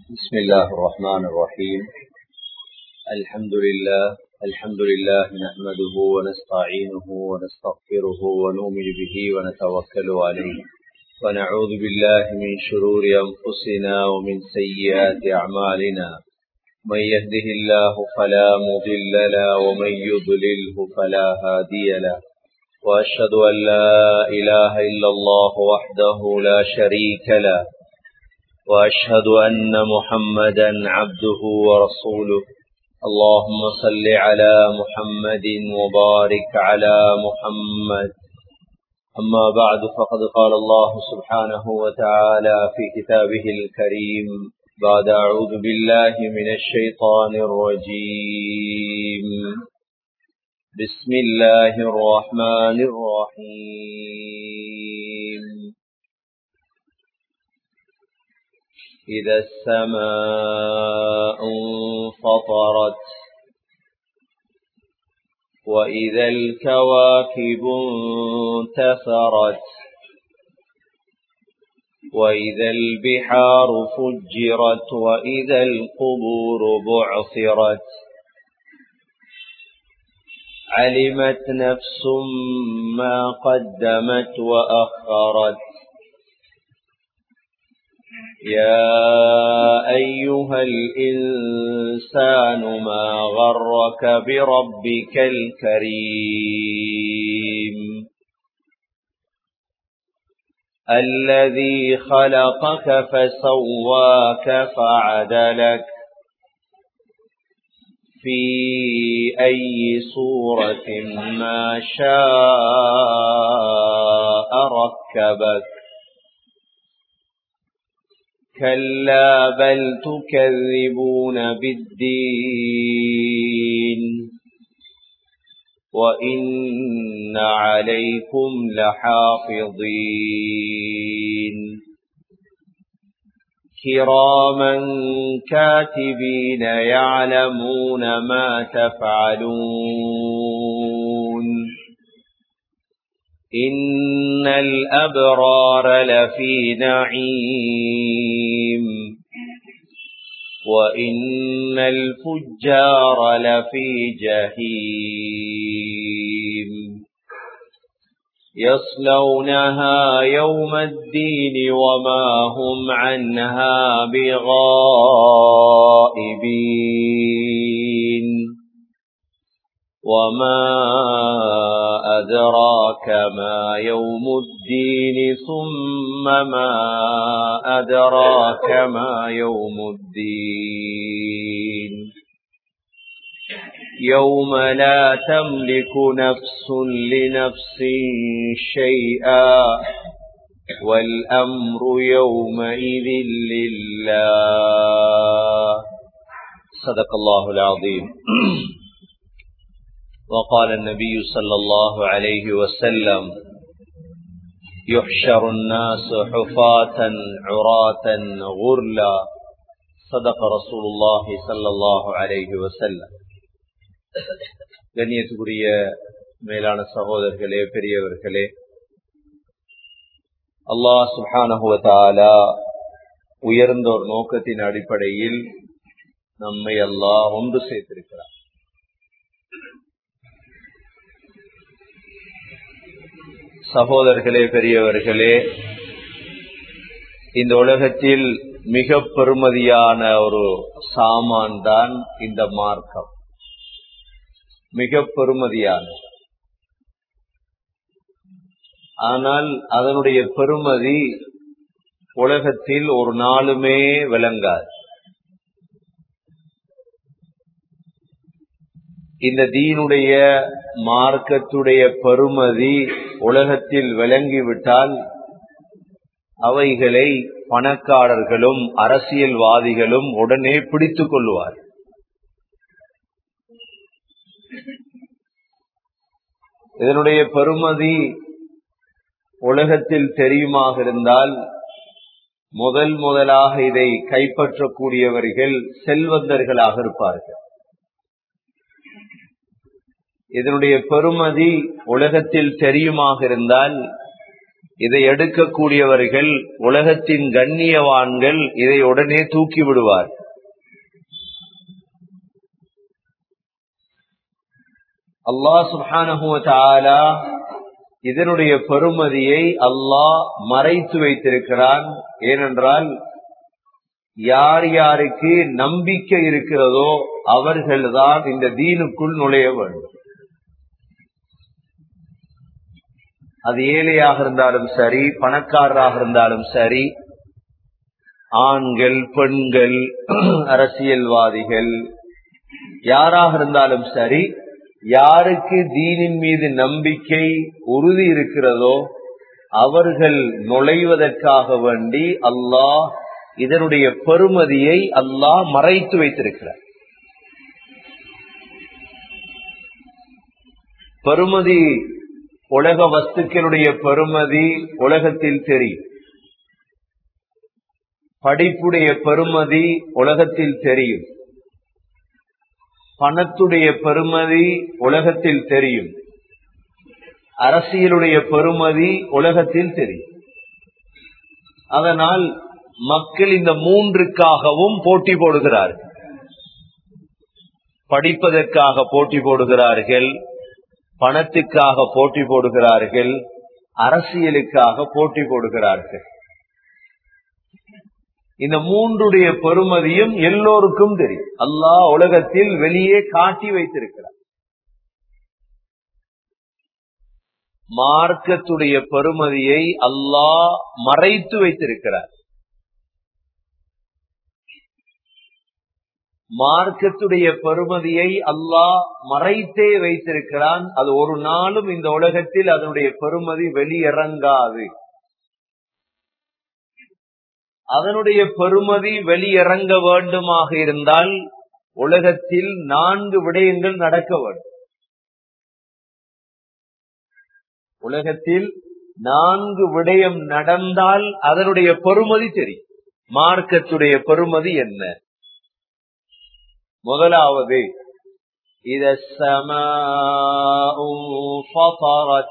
بسم الله الرحمن الرحيم الحمد لله الحمد لله نحمده ونستعينه ونستغفره ونؤمن به ونتوكل عليه ونعوذ بالله من شرور أنفسنا ومن سيئات أعمالنا من يهده الله فلا مضل له ومن يضلله فلا هادي له وأشهد أن لا إله إلا الله وحده لا شريك له وأشهد أن محمدا عبده ورسوله اللهم صل على محمد وبارك على محمد أما بعد فقد قال الله سبحانه وتعالى في كتابه الكريم بعد أعوذ بالله من الشيطان الرجيم بسم الله الرحمن الرحيم إذا السماء انفطرت وإذا الكواكب انتثرت وإذا البحار فجرت وإذا القبور بعثرت علمت نفس ما قدمت وأخرت يا أيها الإنسان ما غرك بربك الكريم الذي خلقك فسواك فعدلك في أي صورة ما شاء ركبك كلا بل تكذبون بالدين وإن عليكم لحافظين كراما كاتبين يعلمون ما تفعلون إن الأبرار لفي نعيم وإن الفجار لفي جهيم يصلونها يوم الدين وما هم عنها بغائبين وما أدراك ما يوم الدين ثم ما أدراك ما يوم الدين يوم لا تملك نفس لنفس شيئا والأمر يومئذ لله صدق الله العظيم وقال النبي صلى الله عليه وسلم يحشر الناس حفاة عراة غرلا صدق رسول الله صلى الله عليه وسلم கண்ணியத்துக்குரிய மேலான சகோதரர்களே பெரியவர்களே அல்லாஹ் சுஹானஹுவத்தாலா உயர்ந்த ஒரு நோக்கத்தின் அடிப்படையில் நம்மை அல்லாஹ் ஒன்று சேர்த்திருக்கிறார் சகோதரர்களே பெரியவர்களே இந்த உலகத்தில் மிக பெருமதியான ஒரு சாமான் தான் இந்த மார்க்கம் மிக பெருமதியான ஆனால் அதனுடைய பெருமதி உலகத்தில் ஒரு நாளுமே விளங்காது இந்த தீனுடைய மார்க்கத்துடைய பெருமதி உலகத்தில் விளங்கிவிட்டால் அவைகளை பணக்காரர்களும் அரசியல்வாதிகளும் உடனே பிடித்துக் கொள்வார் இதனுடைய பெருமதி உலகத்தில் தெரியுமாக இருந்தால் முதல் முதலாக இதை கைப்பற்றக்கூடியவர்கள் செல்வந்தர்களாக இருப்பார்கள் இதனுடைய பெருமதி உலகத்தில் தெரியுமாக இருந்தால் இதை எடுக்கக்கூடியவர்கள் உலகத்தின் கண்ணியவான்கள் இதை உடனே தூக்கி விடுவார் அல்லாஹ் சுஹானஹுவ இதனுடைய பெருமதியை அல்லாஹ் மறைத்து வைத்திருக்கிறான் ஏனென்றால் யார் யாருக்கு நம்பிக்கை இருக்கிறதோ அவர்கள்தான் இந்த தீனுக்குள் நுழைய வேண்டும் அது ஏழையாக இருந்தாலும் சரி பணக்காரராக இருந்தாலும் சரி ஆண்கள் பெண்கள் அரசியல்வாதிகள் யாராக இருந்தாலும் சரி யாருக்கு தீனின் மீது நம்பிக்கை உறுதி இருக்கிறதோ அவர்கள் நுழைவதற்காக வேண்டி அல்லாஹ் இதனுடைய பெருமதியை அல்லாஹ் மறைத்து வைத்திருக்கிறார் பெருமதி உலக வஸ்துக்களுடைய பெருமதி உலகத்தில் தெரியும் படிப்புடைய பெருமதி உலகத்தில் தெரியும் பணத்துடைய பெருமதி உலகத்தில் தெரியும் அரசியலுடைய பெருமதி உலகத்தில் தெரியும் அதனால் மக்கள் இந்த மூன்றுக்காகவும் போட்டி போடுகிறார்கள் படிப்பதற்காக போட்டி போடுகிறார்கள் பணத்துக்காக போட்டி போடுகிறார்கள் அரசியலுக்காக போட்டி போடுகிறார்கள் இந்த மூன்றுடைய பெருமதியும் எல்லோருக்கும் தெரியும் அல்லாஹ் உலகத்தில் வெளியே காட்டி வைத்திருக்கிறார் மார்க்கத்துடைய பெருமதியை அல்லாஹ் மறைத்து வைத்திருக்கிறார் மார்க்கத்துடைய பெருமதியை அல்லாஹ் மறைத்தே வைத்திருக்கிறான் அது ஒரு நாளும் இந்த உலகத்தில் அதனுடைய பெருமதி வெளியிறங்காது அதனுடைய பெருமதி வெளியிறங்க வேண்டுமாக இருந்தால் உலகத்தில் நான்கு விடயங்கள் நடக்க வேண்டும் உலகத்தில் நான்கு விடயம் நடந்தால் அதனுடைய பெருமதி தெரியும் மார்க்கத்துடைய பெருமதி என்ன முதலாவது இத ஃபطرت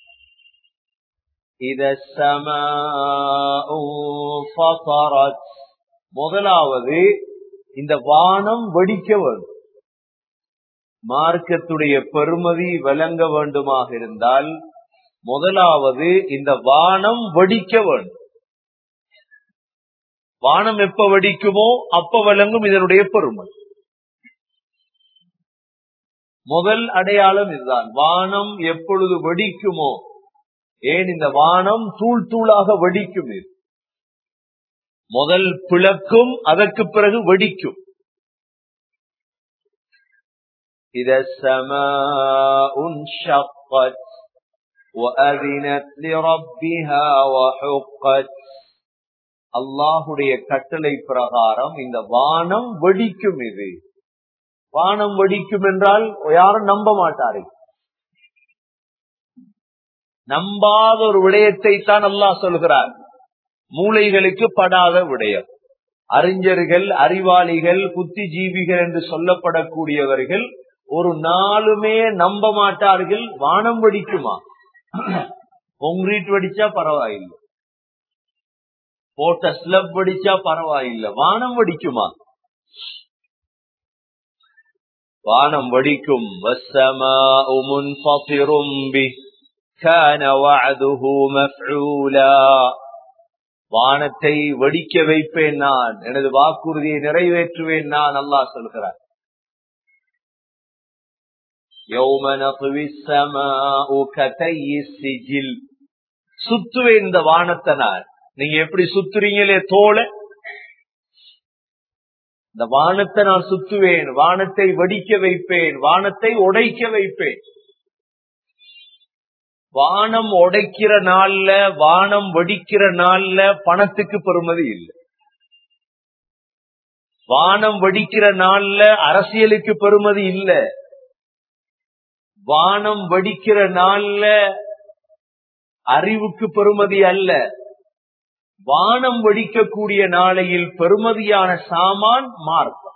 إذا السماء فطرت முதலாவது இந்த வானம் வெடிக்க வேண்டும் மார்க்கத்துடைய பெருமதி விளங்க வேண்டுமாக இருந்தால் முதலாவது இந்த வானம் வெடிக்க வேண்டும் வானம் எப்ப வெடிக்குமோ அப்ப விளங்கும் இதனுடைய பெருமதி முதல் அடையாளம் இதுதான் வானம் எப்பொழுது வெடிக்குமோ ஏன் இந்த வானம் தூள் தூளாக வெடிக்கும் இது முதல் பிளக்கும் அதற்கு பிறகு வெடிக்கும் إذا السماء انشقت وأذنت لربها وحقت அல்லாஹுடைய கட்டளை பிரகாரம் இந்த வானம் வெடிக்கும் இது வானம் வெடிக்கும் என்றால் யாரும் நம்ப மாட்டாரு நம்பாத ஒரு விடயத்தை தான் அல்லாஹ் சொல்கிறார் மூளைகளுக்கு படாத விடயம் அறிஞர்கள் அறிவாளிகள் புத்திஜீவிகள் என்று சொல்லப்படக்கூடியவர்கள் ஒரு நாளுமே நம்ப மாட்டார்கள் வானம் வெடிக்குமா கொங்கிரீட் வெடிச்சா பரவாயில்லை போட்ட ஸ்லப் வெடிச்சா பரவாயில்லை வானம் வெடிக்குமா வானம் வெடிக்கும் வானத்தை வெடிக்க வைப்பேன் நான் எனது வாக்குறுதியை நிறைவேற்றுவேன் நான் அல்லாஹ் சொல்கிறார் சுத்துவேன் இந்த வானத்தை நான் நீங்க எப்படி சுத்துறீங்களே தோலை இந்த வானத்தை நான் சுத்துவேன் வானத்தை வடிக்க வைப்பேன் வானத்தை உடைக்க வைப்பேன் வானம் உடைக்கிற நாள்ல வானம் வடிக்கிற நாள்ல பணத்துக்கு பெருமதி இல்லை வானம் வடிக்கிற நாள்ல அரசியலுக்கு பெருமதி இல்ல வானம் வடிக்கிற நாள்ல அறிவுக்கு பெருமதி அல்ல வானம் வெடிக்கக்கூடிய நாளையில் பெருமதியான சாமான் மார்க்கம்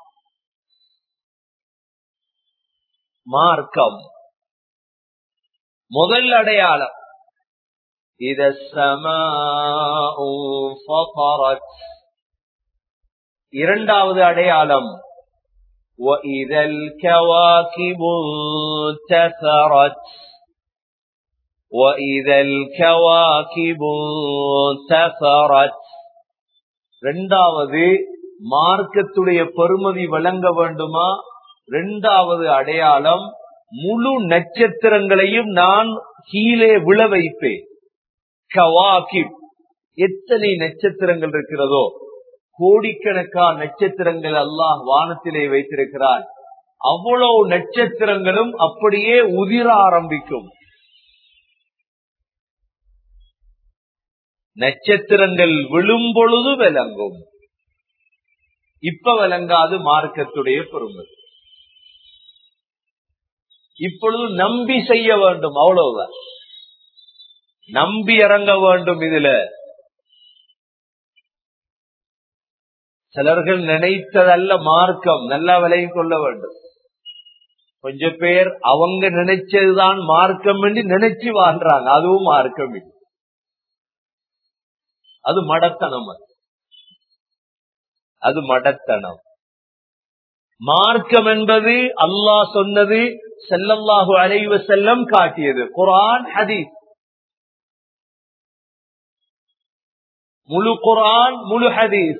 மார்க்கம் முதல் அடையாளம் إذا السماء فطرت இரண்டாவது அடையாளம் وإذا الكواكب انتثرت وإذا الكواكب انتثرت இரண்டாவது மார்க்கத்துடைய பெருமதி வழங்க வேண்டுமா இரண்டாவது அடையாளம் முழு நட்சத்திரங்களையும் நான் கீழே விழ வைப்பேன் கவாகிப் எத்தனை நட்சத்திரங்கள் இருக்கிறதோ கோடிக்கணக்கான நட்சத்திரங்கள் அல்லாஹ் வானத்திலே வைத்திருக்கிறார் அவ்வளவு நட்சத்திரங்களும் அப்படியே உதிர ஆரம்பிக்கும் நட்சத்திரங்கள் விழும் பொழுது விளங்கும் இப்ப விளங்காது மார்க்கத்துடைய பொறுமை இப்பொழுது நம்பி செய்ய வேண்டும் அவ்வளவுதான் நம்பி இறங்க வேண்டும் இதுல சிலர்கள் நினைத்ததல்ல மார்க்கம் நல்லா விலையும் கொள்ள வேண்டும் கொஞ்ச பேர் அவங்க நினைச்சதுதான் மார்க்கம் என்று நினைச்சு வாழ்றாங்க அதுவும் மார்க்கம் இல்லை அது மடத்தனம் அது. அது மடத்தனம் மார்க்கம் என்பது அல்லாஹ் சொன்னது செல்லல்லாஹு அலைவ செல்லம் காட்டியது குரான் ஹதீஸ் முழு குரான் முழு ஹதீஸ்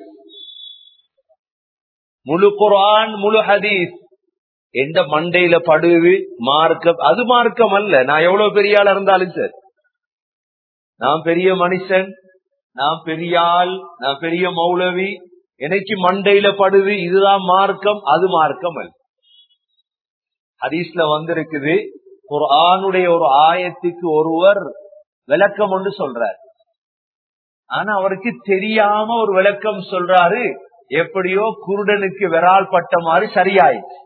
முழு குரான் முழு ஹதீஸ் எந்த மண்டையில படுது மார்க்கம் அது மார்க்கம் அல்ல நான் எவ்வளவு பெரிய ஆளா இருந்தாலும் சரி நான் பெரிய மனுஷன் நான் பெரிய ஆள் நான் பெரிய மௌலவி எனக்கு மண்டையில படுது இதுதான் மார்க்கம் அது மார்க்கம் அல்ல ஹதீஸ்ல வந்திருக்குது ஒரு ஆணுடைய ஒரு ஆயத்துக்கு ஒருவர் விளக்கம் ஒன்று சொல்றார் ஆனா அவருக்கு தெரியாம ஒரு விளக்கம் சொல்றாரு எப்படியோ குருடனுக்கு விரால் பட்ட மாதிரி சரியாயிடுச்சு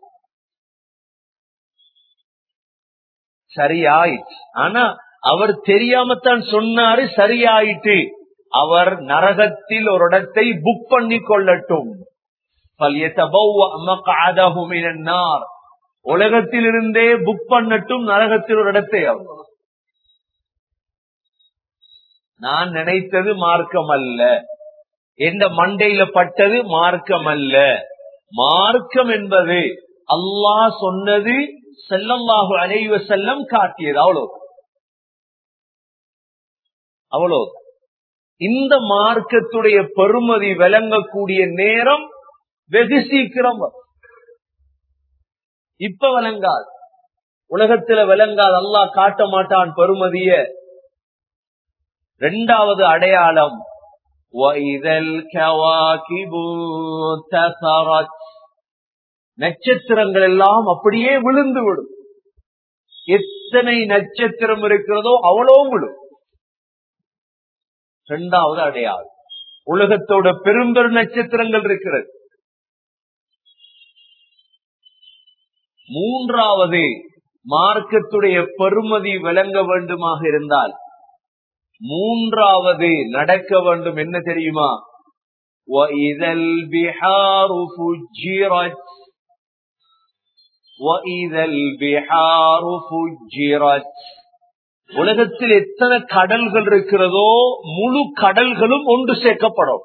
சரியாயிடுச்சு ஆனா அவர் தெரியாமத்தான் சொன்னாரு சரியாயிட்டு அவர் நரகத்தில் ஒரு இடத்தை புக் பண்ணி கொள்ளட்டும் உலகத்தில் இருந்தே புக் பண்ணட்டும் நரகத்தில் ஒரு இடத்தை அவர் நான் நினைத்தது மார்க்கம் அல்ல எந்த மண்டையில பட்டது மார்க்கம் அல்ல மார்க்கம் என்பது அல்லாஹ் சொன்னது செல்லல்லாஹு அலைவ செல்லம் காட்டியது அவ்வளவு அவ்வளவு இந்த மார்க்கத்துடைய பெருமதி விளங்கக்கூடிய நேரம் வெகு சீக்கிரம் வரும். இப்ப விளங்காது உலகத்துல விளங்காது அல்லாஹ் காட்ட மாட்டான் பெருமதிய இரண்டாவது அடையாளம் وَإِذَا الْكَوَاكِبُ انتَثَرَتْ நட்சத்திரங்கள் எல்லாம் அப்படியே விழுந்து விடும் எத்தனை நட்சத்திரம் இருக்கிறதோ அவ்வளவும் விடும் இரண்டாவது அடையாளம் உலகத்தோட பெரும்பெரும் நட்சத்திரங்கள் இருக்கிறது மூன்றாவது மார்க்கத்துடைய பெருமதி விளங்க வேண்டுமாக இருந்தால் மூன்றாவது நடக்க வேண்டும் என்ன தெரியுமா وَإِذَا الْبِحَارُ فُجِّرَتْ وَإِذَا الْبِحَارُ فُجِّرَتْ உலகத்தில் எத்தனை கடல்கள் இருக்கிறதோ முழு கடல்களும் ஒன்று சேர்க்கப்படும்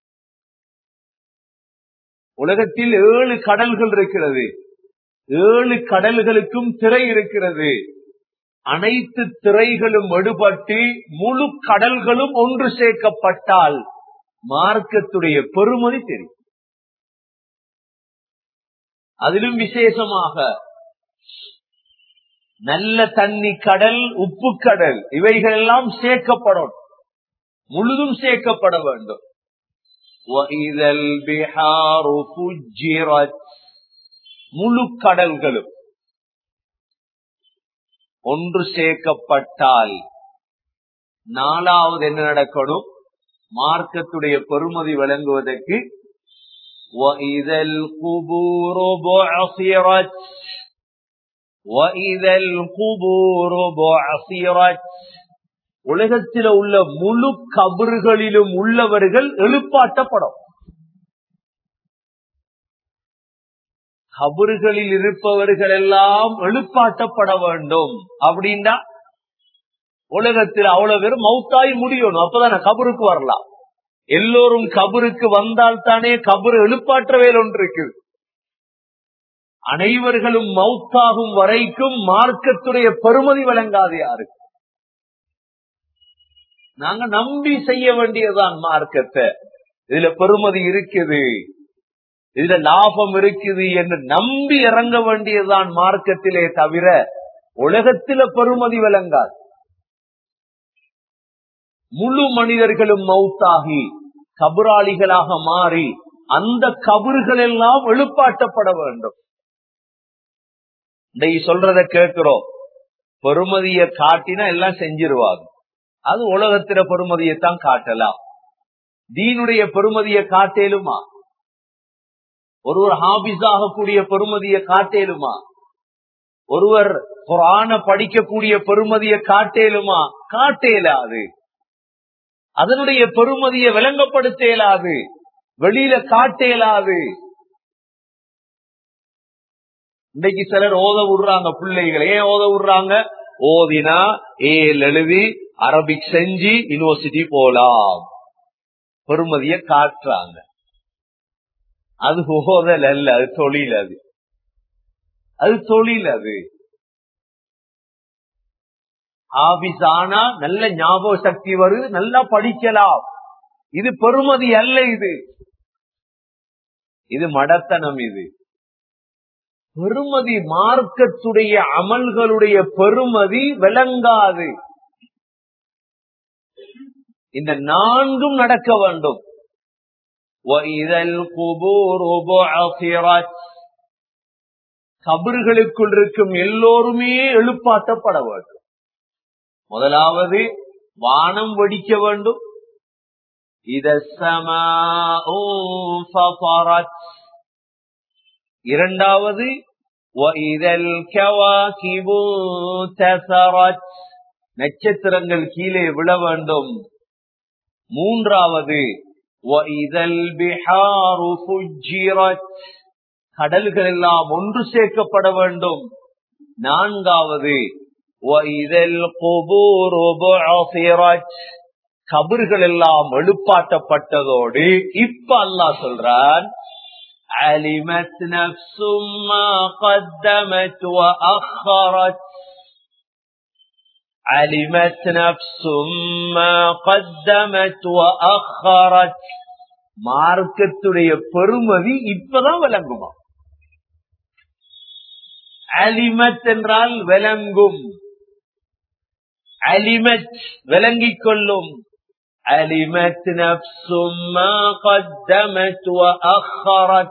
உலகத்தில் ஏழு கடல்கள் இருக்கிறது ஏழு கடல்களுக்கும் திரை இருக்கிறது அனைத்து திரைகளும் எடுபட்டு முழு கடல்களும் ஒன்று சேர்க்கப்பட்டால் மார்க்கத்துடைய பெருமதி தெரியும் அதிலும் விசேஷமாக நல்ல தண்ணி கடல் உப்பு கடல் இவைகள் எல்லாம் சேர்க்கப்படும் முழுதும் சேர்க்கப்பட வேண்டும் وَإِذَا الْبِحَارُ فُجِّرَتْ முழு கடல்களும் ஒன்று சேர்க்கப்பட்டால் நாலாவது என்ன நடக்கணும் மார்க்கத்துடைய பெருமதி வழங்குவதற்கு وَإِذَا الْقُبُورُ بُعْثِرَتْ وَإِذَا الْقُبُورُ بُعْثِرَتْ உலகத்தில் உள்ள முழு கபறுகளிலும் உள்ளவர்கள் எழுப்பாட்டப்படும் கபறுகளில் இருப்பவர்கள் எல்லாம் எழுப்பாட்டப்பட வேண்டும் அப்படின்னா உலகத்தில் அவ்வளவு பேர் மௌத்தாய் முடியணும் அப்பதான் கபருக்கு வரலாம் எல்லோரும் கபருக்கு வந்தால் தானே கபரு எழுப்பாற்ற வேல் ஒன்று இருக்குது அனைவர்களும் மௌத்தாகும் வரைக்கும் மார்க்கத்துடைய பெருமதி வழங்காது யாருக்கு நாங்க நம்பி செய்ய வேண்டியதுதான் மார்க்கத்தை இதுல பெருமதி இருக்குது இதுல லாபம் இருக்குது என்று நம்பி இறங்க வேண்டியதுதான் மார்க்கத்திலே தவிர உலகத்தில பெருமதி விளங்காது முழு மனிதர்களும் மௌத்தாகி கபுராளிகளாக மாறி அந்த கபறுகள் எல்லாம் எழுப்பாட்டப்பட வேண்டும் இன்னைக்கு சொல்றத கேட்கிறோம் பெருமதியை காட்டினா எல்லாம் செஞ்சிருவாங்க அது உலகத்தில பெருமதியைத்தான் காட்டலாம் தீனுடைய பெருமதியை காட்டேலுமா ஒருவர் ஹாபிஸ் ஆகக்கூடிய பெருமதியை காட்டேலுமா ஒருவர் குரான படிக்கக்கூடிய பெருமதியை காட்டேலுமா காட்டேலாது அதனுடைய பெருமதியை விளங்கப்படுத்த இயலாது வெளியில காட்டேலாது இன்னைக்கு சிலர் ஓத விடுறாங்க பிள்ளைகள் ஏன் ஓத விடுறாங்க ஓதினா ஏல் எழுதி அரபிக் செஞ்சு யூனிவர்சிட்டி போலாம் பெருமதிய காட்டுறாங்க அது ஓதல் அல்ல அது தொழில் அது அது தொழில் அது ஆபீஸ் ஆனா நல்ல ஞாபக சக்தி வருது நல்லா படிக்கலாம் இது பெருமதி அல்ல இது இது மடத்தனம் இது பெருமதி மார்க்கத்துடைய அமல்களுடைய பெருமதி விளங்காது இந்த நான்கும் நடக்க வேண்டும் கபர்களுக்குள் இருக்கும் எல்லோருமே எழுப்பாட்டப்பட வேண்டும் முதலாவது வானம் வெடிக்க வேண்டும் இத இரண்டாவது நட்சத்திரங்கள் கீழே விழ வேண்டும் மூன்றாவது கடல்கள் எல்லாம் ஒன்று சேர்க்கப்பட வேண்டும் நான்காவது கபர்கள் எல்லாம் எழுப்பாட்டப்பட்டதோடு இப்ப அல்லா சொல்றான் علمت نفس ما قدمت وأخرت علمت نفس ما قدمت وأخرت மார்க்கத்துடைய பெருமதி இப்பதான் விளங்குமா அலிமத் என்றால் விளங்கும் அலிமத் விளங்கிக் கொள்ளும் அலிமத் நப்சும் மா கத்தமத் வஅخرت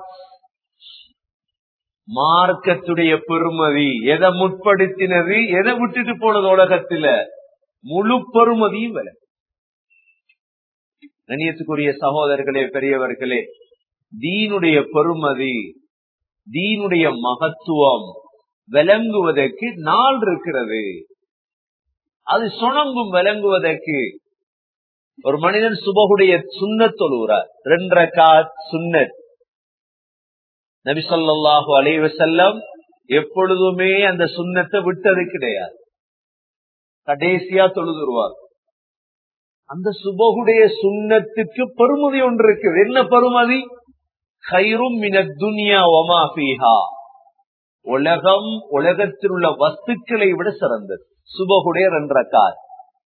மார்க்கத்துடைய பெருமதி எதை முற்படுத்தினது எதை விட்டுட்டு போனது உலகத்துல முழு பெருமதியும் விலை கண்ணியத்துக்குரிய சகோதரர்களே பெரியவர்களே தீனுடைய பெருமதி தீனுடைய மகத்துவம் விளங்குவதற்கு நாள் இருக்கிறது அது சுணங்கும் விளங்குவதற்கு ஒரு மனிதன் சுபகுடைய சுண்ணத் தொழுகிறார் ரெண்டரை காத் சுண்ணத் நபி சொல்லாஹு அலைவ செல்லம் எப்பொழுதுமே அந்த சுண்ணத்தை விட்டது கிடையாது கடைசியா தொழுதுருவார் அந்த சுபகுடைய சுண்ணத்துக்கு பெருமதி ஒன்று இருக்கு என்ன பெருமதி கயிறும் மின துனியா ஒமா பீஹா உலகம் உலகத்தில் உள்ள வஸ்துக்களை விட சிறந்தது சுபகுடைய ரெண்டரக்கார்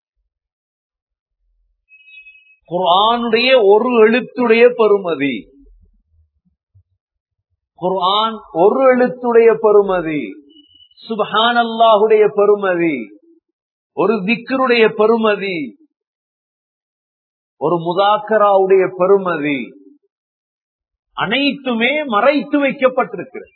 குர்ஆனுடைய ஒரு எழுத்துடைய பெருமதி குர்ஆன் ஒரு எழுத்துடைய பெருமதி சுபஹான் அல்லாஹுடைய பெருமதி ஒரு திக்கருடைய பெருமதி ஒரு முதாக்கராவுடைய பெருமதி அனைத்துமே மறைத்து வைக்கப்பட்டிருக்கிறது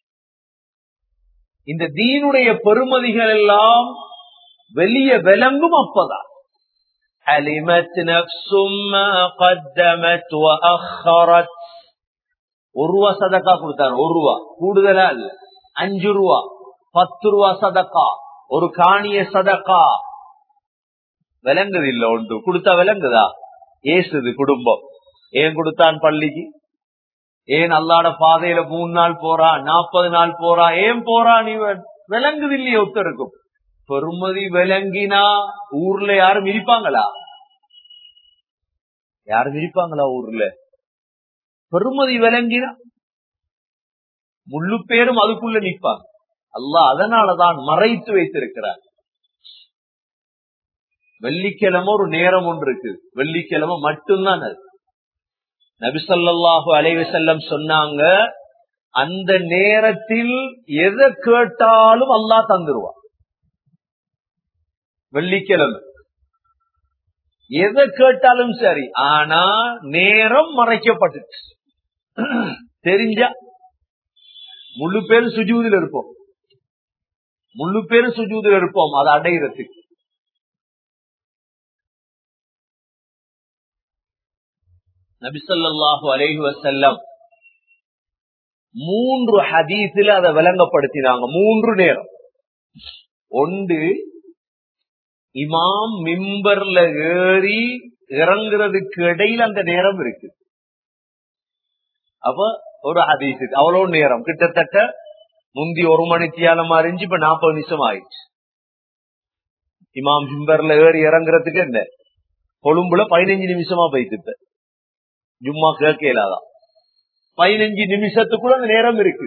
இந்த தீனுடைய பெருமதிகள் எல்லாம் வெளிய விளங்கும் அப்பதான் علمت نفس ما قدمت وأخرت ஒரு ரூபா சதக்கா கொடுத்தாரு ஒரு ரூபா கூடுதலா இல்ல அஞ்சு ரூபா பத்து ரூபா சதக்கா ஒரு காணிய சதக்கா விளங்குது இல்ல ஒன்று கொடுத்தா விளங்குதா ஏசுது குடும்பம் ஏன் கொடுத்தான் பள்ளிக்கு ஏன் அல்லாட பாதையில மூணு நாள் போறான் நாற்பது நாள் போறான் ஏன் போறான் இவன் விளங்குது இல்லையே ஒருத்தருக்கும் பெருமதி விளங்கினா ஊர்ல யாரும் இருப்பாங்களா யாரும் இருப்பாங்களா ஊர்ல பெருமதி விளங்கினா முழு பேரும் அதுக்குள்ள நிற்பாங்க அல்லாஹ் அதனாலதான் மறைத்து வைத்திருக்கிறார் வெள்ளிக்கிழமை ஒரு நேரம் ஒன்று இருக்கு வெள்ளிக்கிழமை மட்டும்தான் அது நபிசல்லாஹு அலைவு செல்லம் சொன்னாங்க அந்த நேரத்தில் எதை கேட்டாலும் அல்லாஹ் தந்துருவான் வெள்ளிக்கிழமை எதை கேட்டாலும் சரி ஆனா நேரம் மறைக்கப்பட்டுச்சு தெரிஞ்சா முழு பேரும் சுஜூதில் இருப்போம் முழு பேரும் சுஜூதில் இருப்போம் அதை அடையிறதுக்கு நபிசல்லாஹு அலைஹி வசல்லம் மூன்று ஹதீஸில் அதை விளங்கப்படுத்தினாங்க மூன்று நேரம் ஒன்று இமாம் மிம்பர்ல ஏறி இறங்குறதுக்கு இடையில அந்த நேரம் இருக்கு அப்ப ஒரு ஹதீஸ் அவ்வளவு நேரம் கிட்டத்தட்ட முந்தி ஒரு மணி தியானம் அறிஞ்சு இப்ப நாற்பது நிமிஷம் ஆயிடுச்சு இமாம் மிம்பர்ல ஏறி இறங்குறதுக்கு என்ன கொழும்புல பதினஞ்சு நிமிஷமா போயிட்டு இப்ப ஜும்மா கேட்க இல்லாதான் பதினஞ்சு நிமிஷத்துக்குள்ள அந்த நேரம் இருக்கு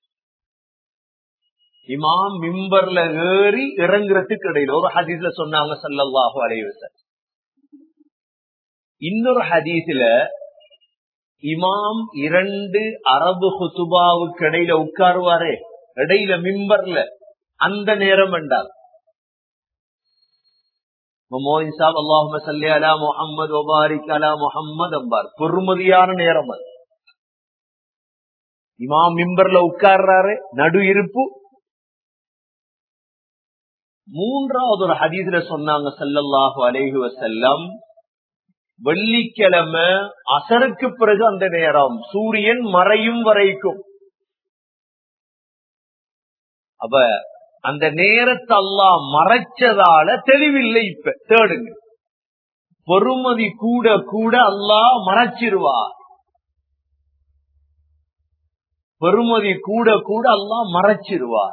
இமாம் மிம்பர்ல ஏறி இறங்குறதுக்கு இடையில ஒரு ஹதீஸ்ல சொன்னாங்க சல்லல்லாஹு அலைவச இன்னொரு ஹதீஸ்ல இமாம் இரண்டு அரபு ஹுசுபாவுக்கு இடையில உட்காருவாரே இடையில மிம்பர்ல அந்த நேரம் என்றார் மோயின் சாப் அல்லாஹும சல்லி அலா முஹம்மது ஒபாரிக் அலா முஹம்மது அம்பார் பொறுமதியான நேரம் அது இமாம் மிம்பர்ல உட்கார்றாரு நடு இருப்பு மூன்றாவது ஒரு ஹதீஸ்ல சொன்னாங்க சல்லல்லாஹு அலைஹி வசல்லம் வெள்ளிக்கிழமை அசருக்கு பிறகு அந்த நேரம் சூரியன் மறையும் வரைக்கும் அப்ப அந்த நேரத்தை எல்லாம் மறைச்சதால தெளிவில்லை இப்ப தேடுங்க பொறுமதி கூட கூட அல்லாஹ் மறைச்சிருவார் பெருமதி கூட கூட அல்லாஹ் மறைச்சிருவார்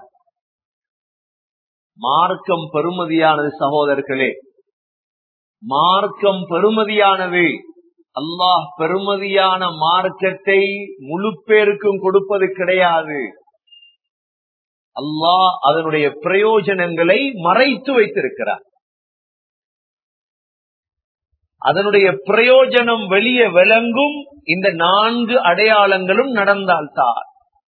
மார்க்கம் பெருமதியானது சகோதரர்களே மார்க்கம் பெருமதியானது அல்லாஹ் பெருமதியான மார்க்கத்தை முழு பேருக்கும் கொடுப்பது கிடையாது அல்லாஹ் அதனுடைய பிரயோஜனங்களை மறைத்து வைத்திருக்கிறார் அதனுடைய பிரயோஜனம் வெளியே விளங்கும் இந்த நான்கு அடையாளங்களும் நடந்தால்தான்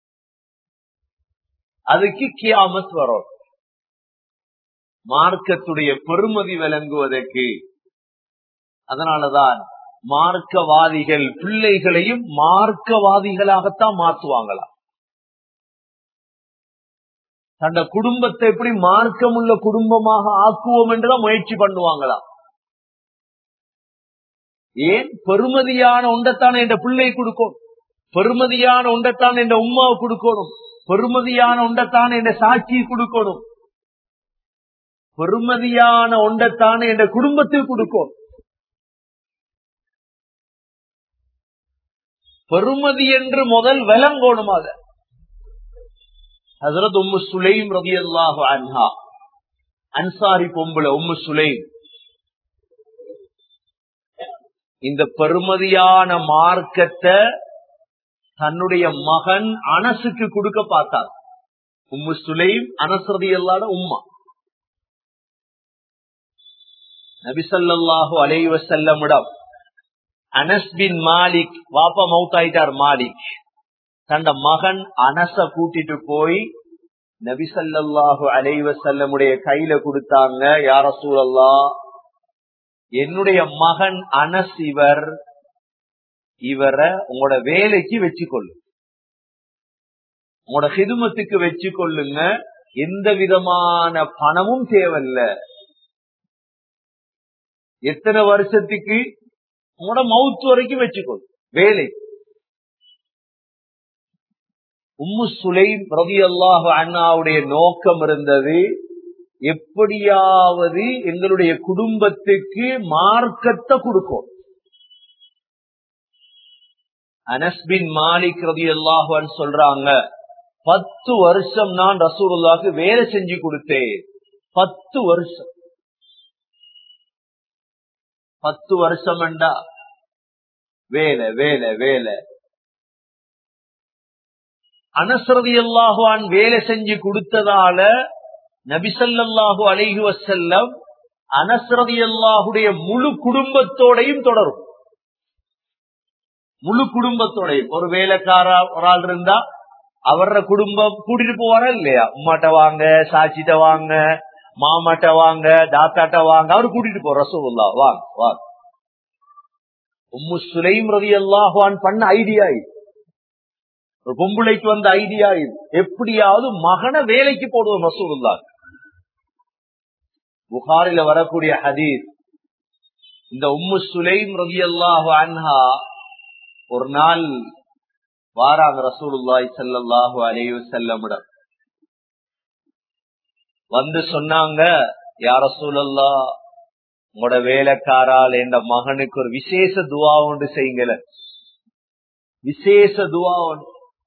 அதுக்கு கியாமத் வரும் மார்க்கத்துடைய பெருமதி விளங்குவதற்கு அதனாலதான் மார்க்கவாதிகள் பிள்ளைகளையும் மார்க்கவாதிகளாகத்தான் மாற்றுவாங்களாம் தன்னை குடும்பத்தை எப்படி மார்க்கமுள்ள குடும்பமாக ஆக்குவோம் என்றுதான் முயற்சி பண்ணுவாங்களாம் ஏன் பெருமதியான ஒன்றத்தான என்ற பிள்ளை கொடுக்கும் பெருமதியான ஒன்றத்தான் என்ற உமாவை கொடுக்கணும் பெருமதியான ஒன்றத்தான் என்ற சாட்சியை கொடுக்கணும் பெருமதியான ஒன்றத்தான என்ற குடும்பத்தில் கொடுக்கும் பெருமதி என்று முதல் விலங்கோணும் அத ஹசரத் உம்மு சுலைம் ரவி அல்லாஹு அன்ஹா அன்சாரி பொம்புல உம்மு சுலைம் இந்த பெருமதியான மார்க்கத்தை தன்னுடைய மகன் அனசுக்கு கொடுக்க பார்த்தார் உம்மு சுலைம் அனசரதி அல்லாத உம்மா நபிசல்லாஹு அலைவசல்லமிடம் அனஸ் பின் மாலிக் வாப்பா மவுத்தாயிட்டார் மாலிக் தந்த மகன் அனச கூட்டிட்டு போய் நபிசல்லாஹு அலைவசல்லமுடைய கையில கொடுத்தாங்க யார சூழல்லா என்னுடைய மகன் அனஸ் இவர் இவரை உங்களோட வேலைக்கு வச்சுக்கொள்ளு உங்களோட ஹிதுமத்துக்கு வச்சு கொள்ளுங்க எந்த விதமான பணமும் தேவையில்ல எத்தனை வருஷத்துக்கு உங்களோட மவுத்து வரைக்கும் வச்சுக்கொள் வேலை உம்மு சுலை பிரதி அல்லாஹு அண்ணாவுடைய நோக்கம் இருந்தது எப்படியாவது எங்களுடைய குடும்பத்துக்கு மார்க்கத்தை கொடுக்கும் அனஸ்பின் மாலிக் ரதி அல்லாஹுன்னு சொல்றாங்க பத்து வருஷம் நான் ரசூலுல்லாக்கு வேலை செஞ்சு கொடுத்தேன் பத்து வருஷம் பத்து வருஷம் என்றா வேலை வேலை வேலை அனசரதி அல்லாஹுவான் வேலை செஞ்சு கொடுத்ததால நபிசல்லாஹு அலைஹி வசல்லம் அனசரதி அல்லாஹுடைய முழு குடும்பத்தோடையும் தொடரும் முழு குடும்பத்தோடையும் ஒரு வேலைக்கார ஒரு ஆள் இருந்தா அவர குடும்பம் கூட்டிட்டு போவாரா இல்லையா உம்மாட்ட வாங்க சாட்சிட்ட வாங்க மாமாட்ட வாங்க தாத்தாட்ட வாங்க அவரு கூட்டிட்டு போற ரசூல்லா வாங்க வாங்க உம்மு சுலைம் ரவி அல்லாஹான் பண்ண ஐடியா இது ஒரு பொம்புளைக்கு வந்த ஐடியா இது எப்படியாவது மகனை வேலைக்கு போடுவோம் ரசூல்லா புகாரில வரக்கூடிய ஹதீஸ் இந்த உம்மு சுலைம் ரவி அல்லாஹு அன்ஹா ஒரு நாள் வாராங்க ரசூலுல்லாய் சல்லாஹூ அலையு செல்லமிடம் வந்து சொன்னாங்க யார சூழல்லா உங்களோட வேலைக்காரால் என்ற மகனுக்கு ஒரு விசேஷ துவா ஒன்று செய்யுங்கள விசேஷ துவா ஒன்று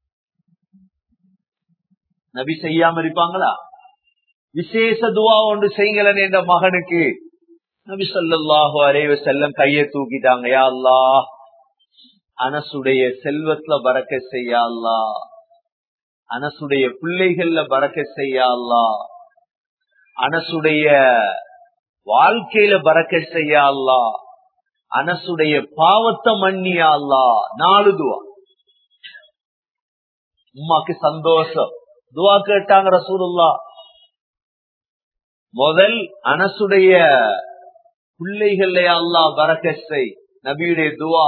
நபி செய்யாம இருப்பாங்களா விசேஷ துவா ஒன்று செய்யுங்களன் என்ற மகனுக்கு நபி சொல்லாஹு அலைவ செல்லம் கையை தூக்கிட்டாங்க யா அல்லா அனசுடைய செல்வத்துல பறக்க செய்யா அனசுடைய பிள்ளைகள்ல பறக்க செய்யா அனசுடைய வாழ்க்கையில பறக்க செய்யா அனசுடைய பாவத்தை மன்னியா அல்லா நாலு துவா உமாக்கு சந்தோஷம் துவா கேட்டாங்க ரசூலுல்லா முதல் அனசுடைய பிள்ளைகள்ல அல்லா பறக்க செய் நபியுடைய துவா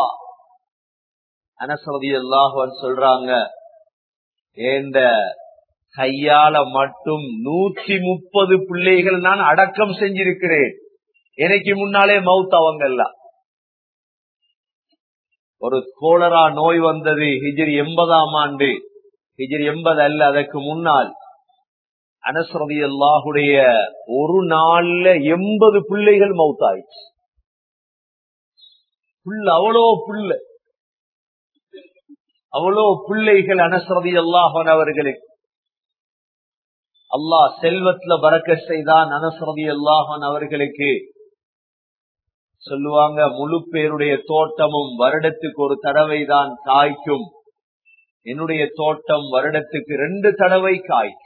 அனசதி அல்லாஹன் சொல்றாங்க ஏந்த கையால மட்டும் நூற்றி முப்பது பிள்ளைகள் நான் அடக்கம் செஞ்சிருக்கிறேன் எனக்கு முன்னாலே மவுத் அவங்க எல்லாம் ஒரு கோலரா நோய் வந்தது ஹிஜிரி எண்பதாம் ஆண்டு ஹிஜிரி எண்பது அல்ல அதற்கு முன்னால் அனசரதி அல்லாஹுடைய ஒரு நாள்ல எண்பது பிள்ளைகள் மவுத் ஆயிடுச்சு புல் அவ்வளோ புல்லு அவ்வளோ பிள்ளைகள் அனசரதி அல்லாஹன் அவர்களுக்கு அல்லாஹ் செல்வத்துல பறக்க செய்தான் அனசரதி அல்லாஹன் அவர்களுக்கு சொல்லுவாங்க முழு பேருடைய தோட்டமும் வருடத்துக்கு ஒரு தடவை தான் காய்க்கும் என்னுடைய தோட்டம் வருடத்துக்கு ரெண்டு தடவை காய்க்கும்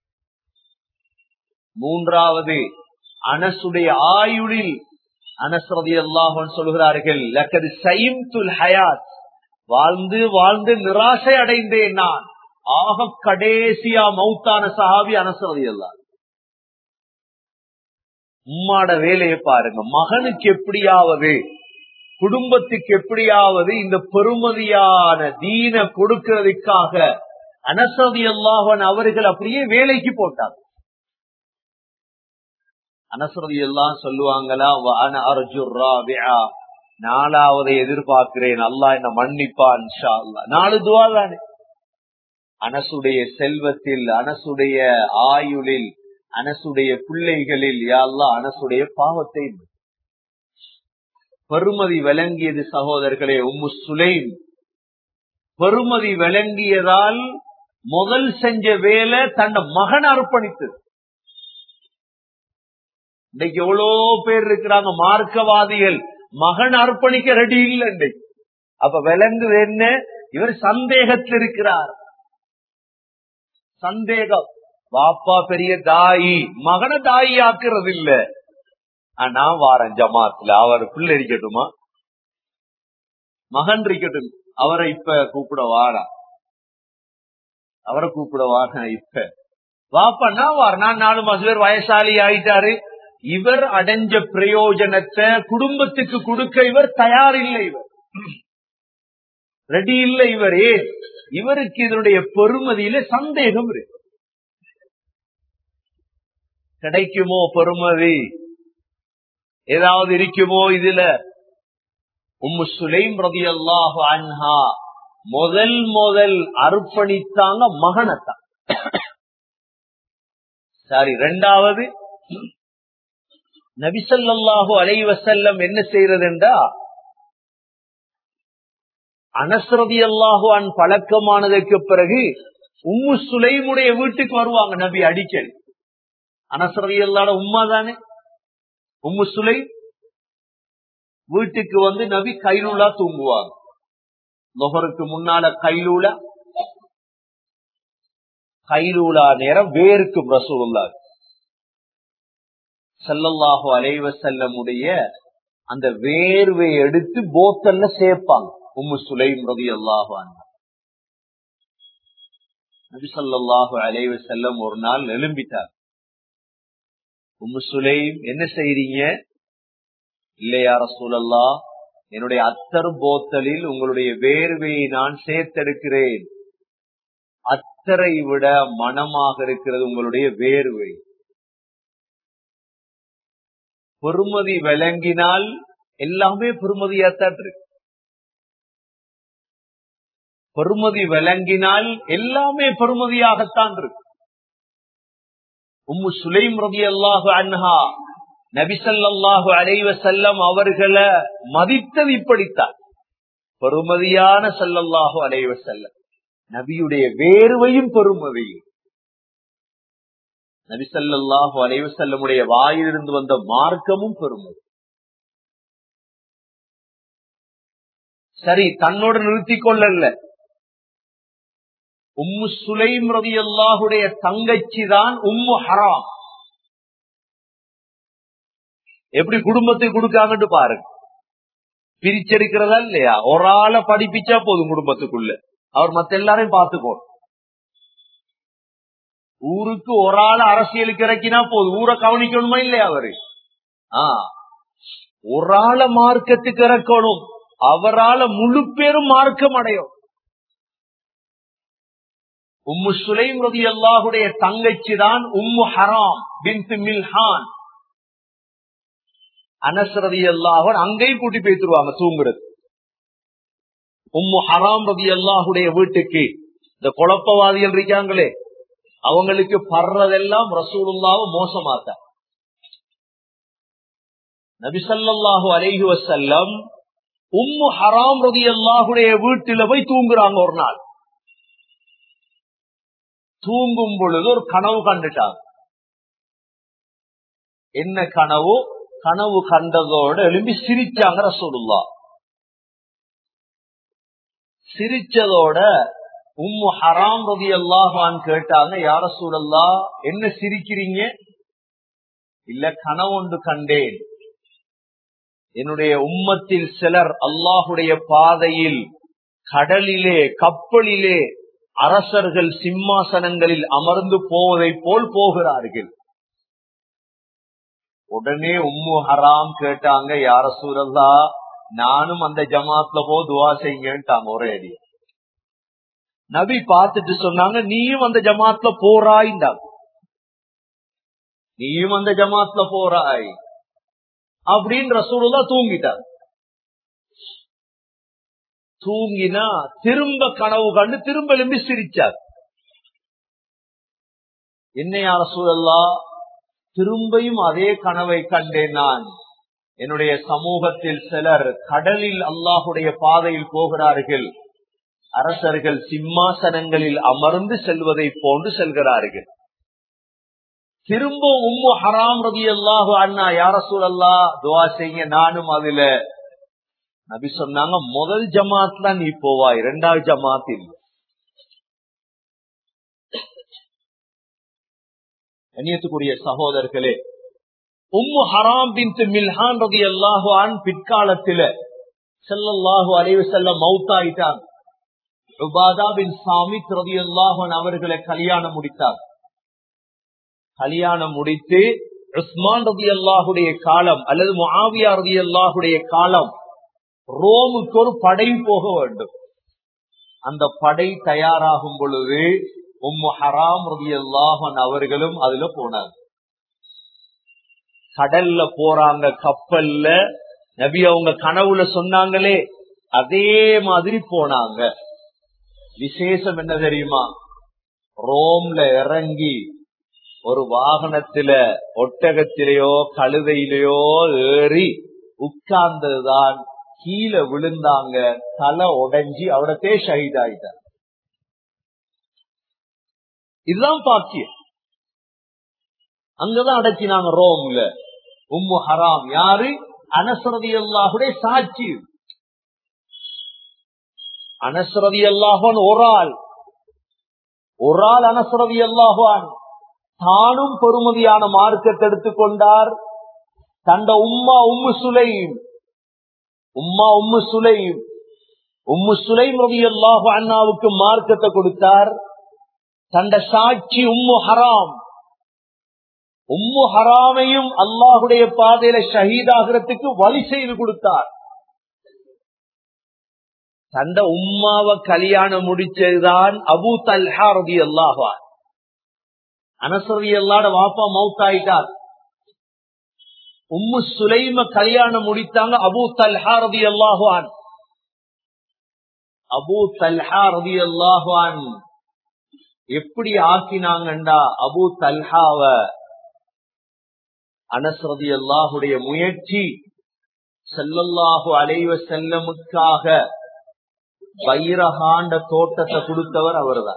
மூன்றாவது அனசுடைய ஆயுளில் அனசரதி அல்லாஹன் சொல்கிறார்கள் லக்கது சைம்துல் ஹயாத் வாழ்ந்து வாழ்ந்து நிராசை அடைந்தேன் நான் ஆக கடைசியா மௌத்தான சஹாபி அனசரதி எல்லாம் உம்மாட வேலையை பாருங்க மகனுக்கு எப்படியாவது குடும்பத்துக்கு எப்படியாவது இந்த பெருமதியான தீன கொடுக்கிறதுக்காக அனசதி அல்லாஹன் அவர்கள் அப்படியே வேலைக்கு போட்டாங்க அனசரதி எல்லாம் சொல்லுவாங்களா நாலாவது எதிர்பார்க்கிறேன் அல்லா என்ன மன்னிப்பான் நாலு துவா தானே அனசுடைய செல்வத்தில் அனசுடைய ஆயுளில் அனசுடைய பிள்ளைகளில் யாழ்லா அனசுடைய பாவத்தை பெருமதி விளங்கியது சகோதரர்களே உம்மு சுலைம் பெருமதி விளங்கியதால் முதல் செஞ்ச வேலை தன்னை மகன் அர்ப்பணித்தது இன்னைக்கு எவ்வளோ பேர் இருக்கிறாங்க மார்க்கவாதிகள் மகன் அர்ப்பணிக்க ரெடி இல்லை இன்னைக்கு அப்ப விளங்குது என்ன இவர் சந்தேகத்தில் இருக்கிறார் சந்தேகம் வாப்பா பெரிய தாயி மகனை தாயி ஆக்குறது இல்ல நான் வாரேன் ஜமாத்துல அவர் பிள்ளை இருக்கட்டுமா மகன் இருக்கட்டும் அவரை இப்ப கூப்பிட வாரா அவரை கூப்பிட வார இப்ப வாப்பா நான் வார நான் நாலு மாசம் பேர் வயசாலி ஆயிட்டாரு இவர் அடைஞ்ச பிரயோஜனத்தை குடும்பத்துக்கு கொடுக்க இவர் தயார் இல்லை இவர் ரெடி இல்லை இவர் ஏன் இவருக்கு இதனுடைய பெருமதியில சந்தேகம் இருக்கு கிடைக்குமோ பெருமதி ஏதாவது இருக்குமோ இதுல உம்மு சுலைம் ரதி அல்லாஹு அன்ஹா முதல் முதல் அர்ப்பணித்தாங்க மகனத்தான் சாரி ரெண்டாவது நபிசல்லாஹு அலைவசல்லம் என்ன செய்யறது என்றா அனஸ்ரதி அல்லாஹு அன் பழக்கமானதற்கு பிறகு உம்மு சுலைமுடைய வீட்டுக்கு வருவாங்க நபி அடிக்கடி அனசரதி எல்லாட உம்மா தானே உம்மு சுலை வீட்டுக்கு வந்து நபி கைலூலா தூங்குவாங்க நொகருக்கு முன்னால கைலூலா கைலூலா நேரம் வேர்க்கும் ரசூலுல்லா செல்லல்லாஹு அலைவ செல்லமுடைய அந்த வேர்வை எடுத்து போத்தல்ல சேர்ப்பாங்க உம்மு சுலைம் ரதி அல்லாஹான் நபி சொல்லாஹு அலைவ செல்லம் ஒரு நாள் எழும்பிட்டார் உம்மு சுலைம் என்ன செய்றீங்க இல்லையா ரசூலல்லா என்னுடைய அத்தர் போத்தலில் உங்களுடைய வேர்வையை நான் சேர்த்தெடுக்கிறேன் அத்தரை விட மனமாக இருக்கிறது உங்களுடைய வேர்வை பொறுமதி விளங்கினால் எல்லாமே பொறுமதியாத்தான் இருக்கு பொறுமதி விளங்கினால் எல்லாமே பொறுமதியாகத்தான் இருக்கு உம்மு சுலைம் ரதி அல்லாஹு அன்ஹா நபிசல்லாஹு அலைவ செல்லம் அவர்களை மதித்தது இப்படித்தான் பெருமதியான செல்லல்லாஹு அலைவ செல்லம் நபியுடைய வேர்வையும் பெருமதியும் நபிசல்லாஹு அலைவ செல்லமுடைய வாயிலிருந்து வந்த மார்க்கமும் பெருமதி சரி தன்னோடு நிறுத்திக் கொள்ளல உம்மு சுலைம் ரதி அல்லாஹுடைய தங்கச்சி தான் உம்மு ஹராம் எப்படி குடும்பத்தை கொடுக்காங்கன்னு பாருங்க பிரிச்செடுக்கிறதா இல்லையா ஒரு ஆளை படிப்பிச்சா போதும் குடும்பத்துக்குள்ள அவர் மத்த எல்லாரையும் பார்த்துக்கோ ஊருக்கு ஒரு ஆள் அரசியலுக்கு இறக்கினா போதும் ஊரை கவனிக்கணுமா இல்லையா அவரு ஆஹ் ஒரு ஆளை மார்க்கத்துக்கு இறக்கணும் அவரால முழு பேரும் மார்க்கம் அடையும் உம்மு சுலைம் ரதி அல்லாஹுடைய தங்கச்சி தான் உம்மு ஹராம் பின் மில்ஹான் அனசரதி அல்லாஹன் அங்கேயும் கூட்டி பேத்துருவாங்க தூங்குறது உம்மு ஹராம் ரதி அல்லாஹுடைய வீட்டுக்கு இந்த குழப்பவாதிகள் இருக்காங்களே அவங்களுக்கு படுறதெல்லாம் ரசூலுல்லாவும் மோசமாத்த நபிசல்லாஹு அலைஹி வசல்லம் உம்மு ஹராம் ரதி அல்லாஹுடைய வீட்டில போய் தூங்குறாங்க ஒரு நாள் தூங்கும் பொழுது ஒரு கனவு கண்டுட்டாங்க என்ன கனவு கனவு கண்டதோட எழும்பி சிரிச்சாங்க ரசூலுல்லா சிரிச்சதோட உம்மு ஹராம் ரதி அல்லாஹான் கேட்டாங்க யார சூழல்லா என்ன சிரிக்கிறீங்க இல்ல கனவொன்று கண்டேன் என்னுடைய உம்மத்தில் சிலர் அல்லாஹுடைய பாதையில் கடலிலே கப்பலிலே அரசர்கள் சிம்மாசனங்களில் அமர்ந்து போவதை போல் போகிறார்கள் உடனே உம்மு ஹராம் கேட்டாங்க யார சூழல்லா நானும் அந்த ஜமாத்ல போ துவா செய்யுங்கன்ட்டாங்க ஒரே அடி நபி பார்த்துட்டு சொன்னாங்க நீயும் அந்த ஜமாத்ல போறாய்ந்தாங்க நீயும் அந்த ஜமாத்ல போறாய் அப்படின்னு ரசூலுல்லா தூங்கிட்டார் தூங்கினா திரும்ப கனவு கண்டு திரும்ப எழும்பி சிரிச்சார் என்னையா ரசூலல்லா திரும்பியும் அதே கனவை கண்டேன் நான் என்னுடைய சமூகத்தில் சிலர் கடலில் அல்லாஹுடைய பாதையில் போகிறார்கள் அரசர்கள் சிம்மாசனங்களில் அமர்ந்து செல்வதை போன்று செல்கிறார்கள் திரும்ப உம்மு ஹராம் ரதி அல்லாஹு அண்ணா யார சூழல்லா துவா செய்ய நானும் அதுல நபி சொன்னாங்க முதல் ஜமாத்ல நீ போவாய் இரண்டாவது ஜமாத் இல்லை கண்ணியத்துக்குரிய சகோதரர்களே உம்மு ஹராம் பின் மில்ஹான் ரதி அல்லாஹான் பிற்காலத்தில செல்லல்லாஹு அலைவு செல்ல மவுத்தாயிட்டான் உபாதா பின் சாமித் ரதி அல்லாஹன் அவர்களை கல்யாணம் முடித்தார் கல்யாணம் முடித்து உஸ்மான் ரதி அல்லாஹுடைய காலம் அல்லது முஆவியா ரதி அல்லாஹுடைய காலம் ரோமுக்கு ஒரு படை போக வேண்டும் அந்த படை தயாராகும் பொழுது உம்மு ஹராம் ரதி அல்லாஹன் அவர்களும் அதுல போனார் கடல்ல போறாங்க கப்பல்ல நபி அவங்க கனவுல சொன்னாங்களே அதே மாதிரி போனாங்க விசேஷம் என்ன தெரியுமா ரோம்ல இறங்கி ஒரு வாகனத்தில ஒட்டகத்திலேயோ கழுதையிலேயோ ஏறி உட்கார்ந்ததுதான் கீழே விழுந்தாங்க தலை உடைஞ்சி அவடத்தே ஷஹீதாயிட்டார் இதுதான் பாக்கியம் அங்கதான் அடக்கினாங்க ரோம்ல உம்மு ஹராம் யாரு அனசரதி அல்லாஹுடைய சாட்சி அனசரதி அல்லாஹான் ஒரு ஆள் ஒரு ஆள் அனசரதி அல்லாஹான் தானும் பெருமதியான மார்க்கத்தை எடுத்துக்கொண்டார் தண்ட உம்மா உம்மு சுலைம் உம்மா உம்மு சுலைம் உம்மு சுலைம் ரவி அல்லாஹு அண்ணாவுக்கு மார்க்கத்தை கொடுத்தார் தண்ட சாட்சி உம்மு ஹராம் உம்மு ஹராமையும் அல்லாஹுடைய பாதையில ஷஹீதாகிறதுக்கு வழி செய்து கொடுத்தார் தந்த உம்மாவை கல்யாணம் முடிச்சதுதான் அபு தல்ஹா ரதி அல்லாஹா அனசரதி அல்லாட வாப்பா மவுத்தாயிட்டார் உம்மு சுலைம கல்யாணம் முடித்தாங்க அபு தல்ஹா ரதி அல்லாஹான் அபு தல்ஹா ரதி அல்லாஹான் எப்படி ஆக்கினாங்கண்டா அபு தல்ஹாவ அனஸ்ரதி அல்லாஹுடைய முயற்சி செல்லல்லாஹு அலைவ செல்லமுக்காக வைரகாண்ட தோட்டத்தை கொடுத்தவர் அவர்தான்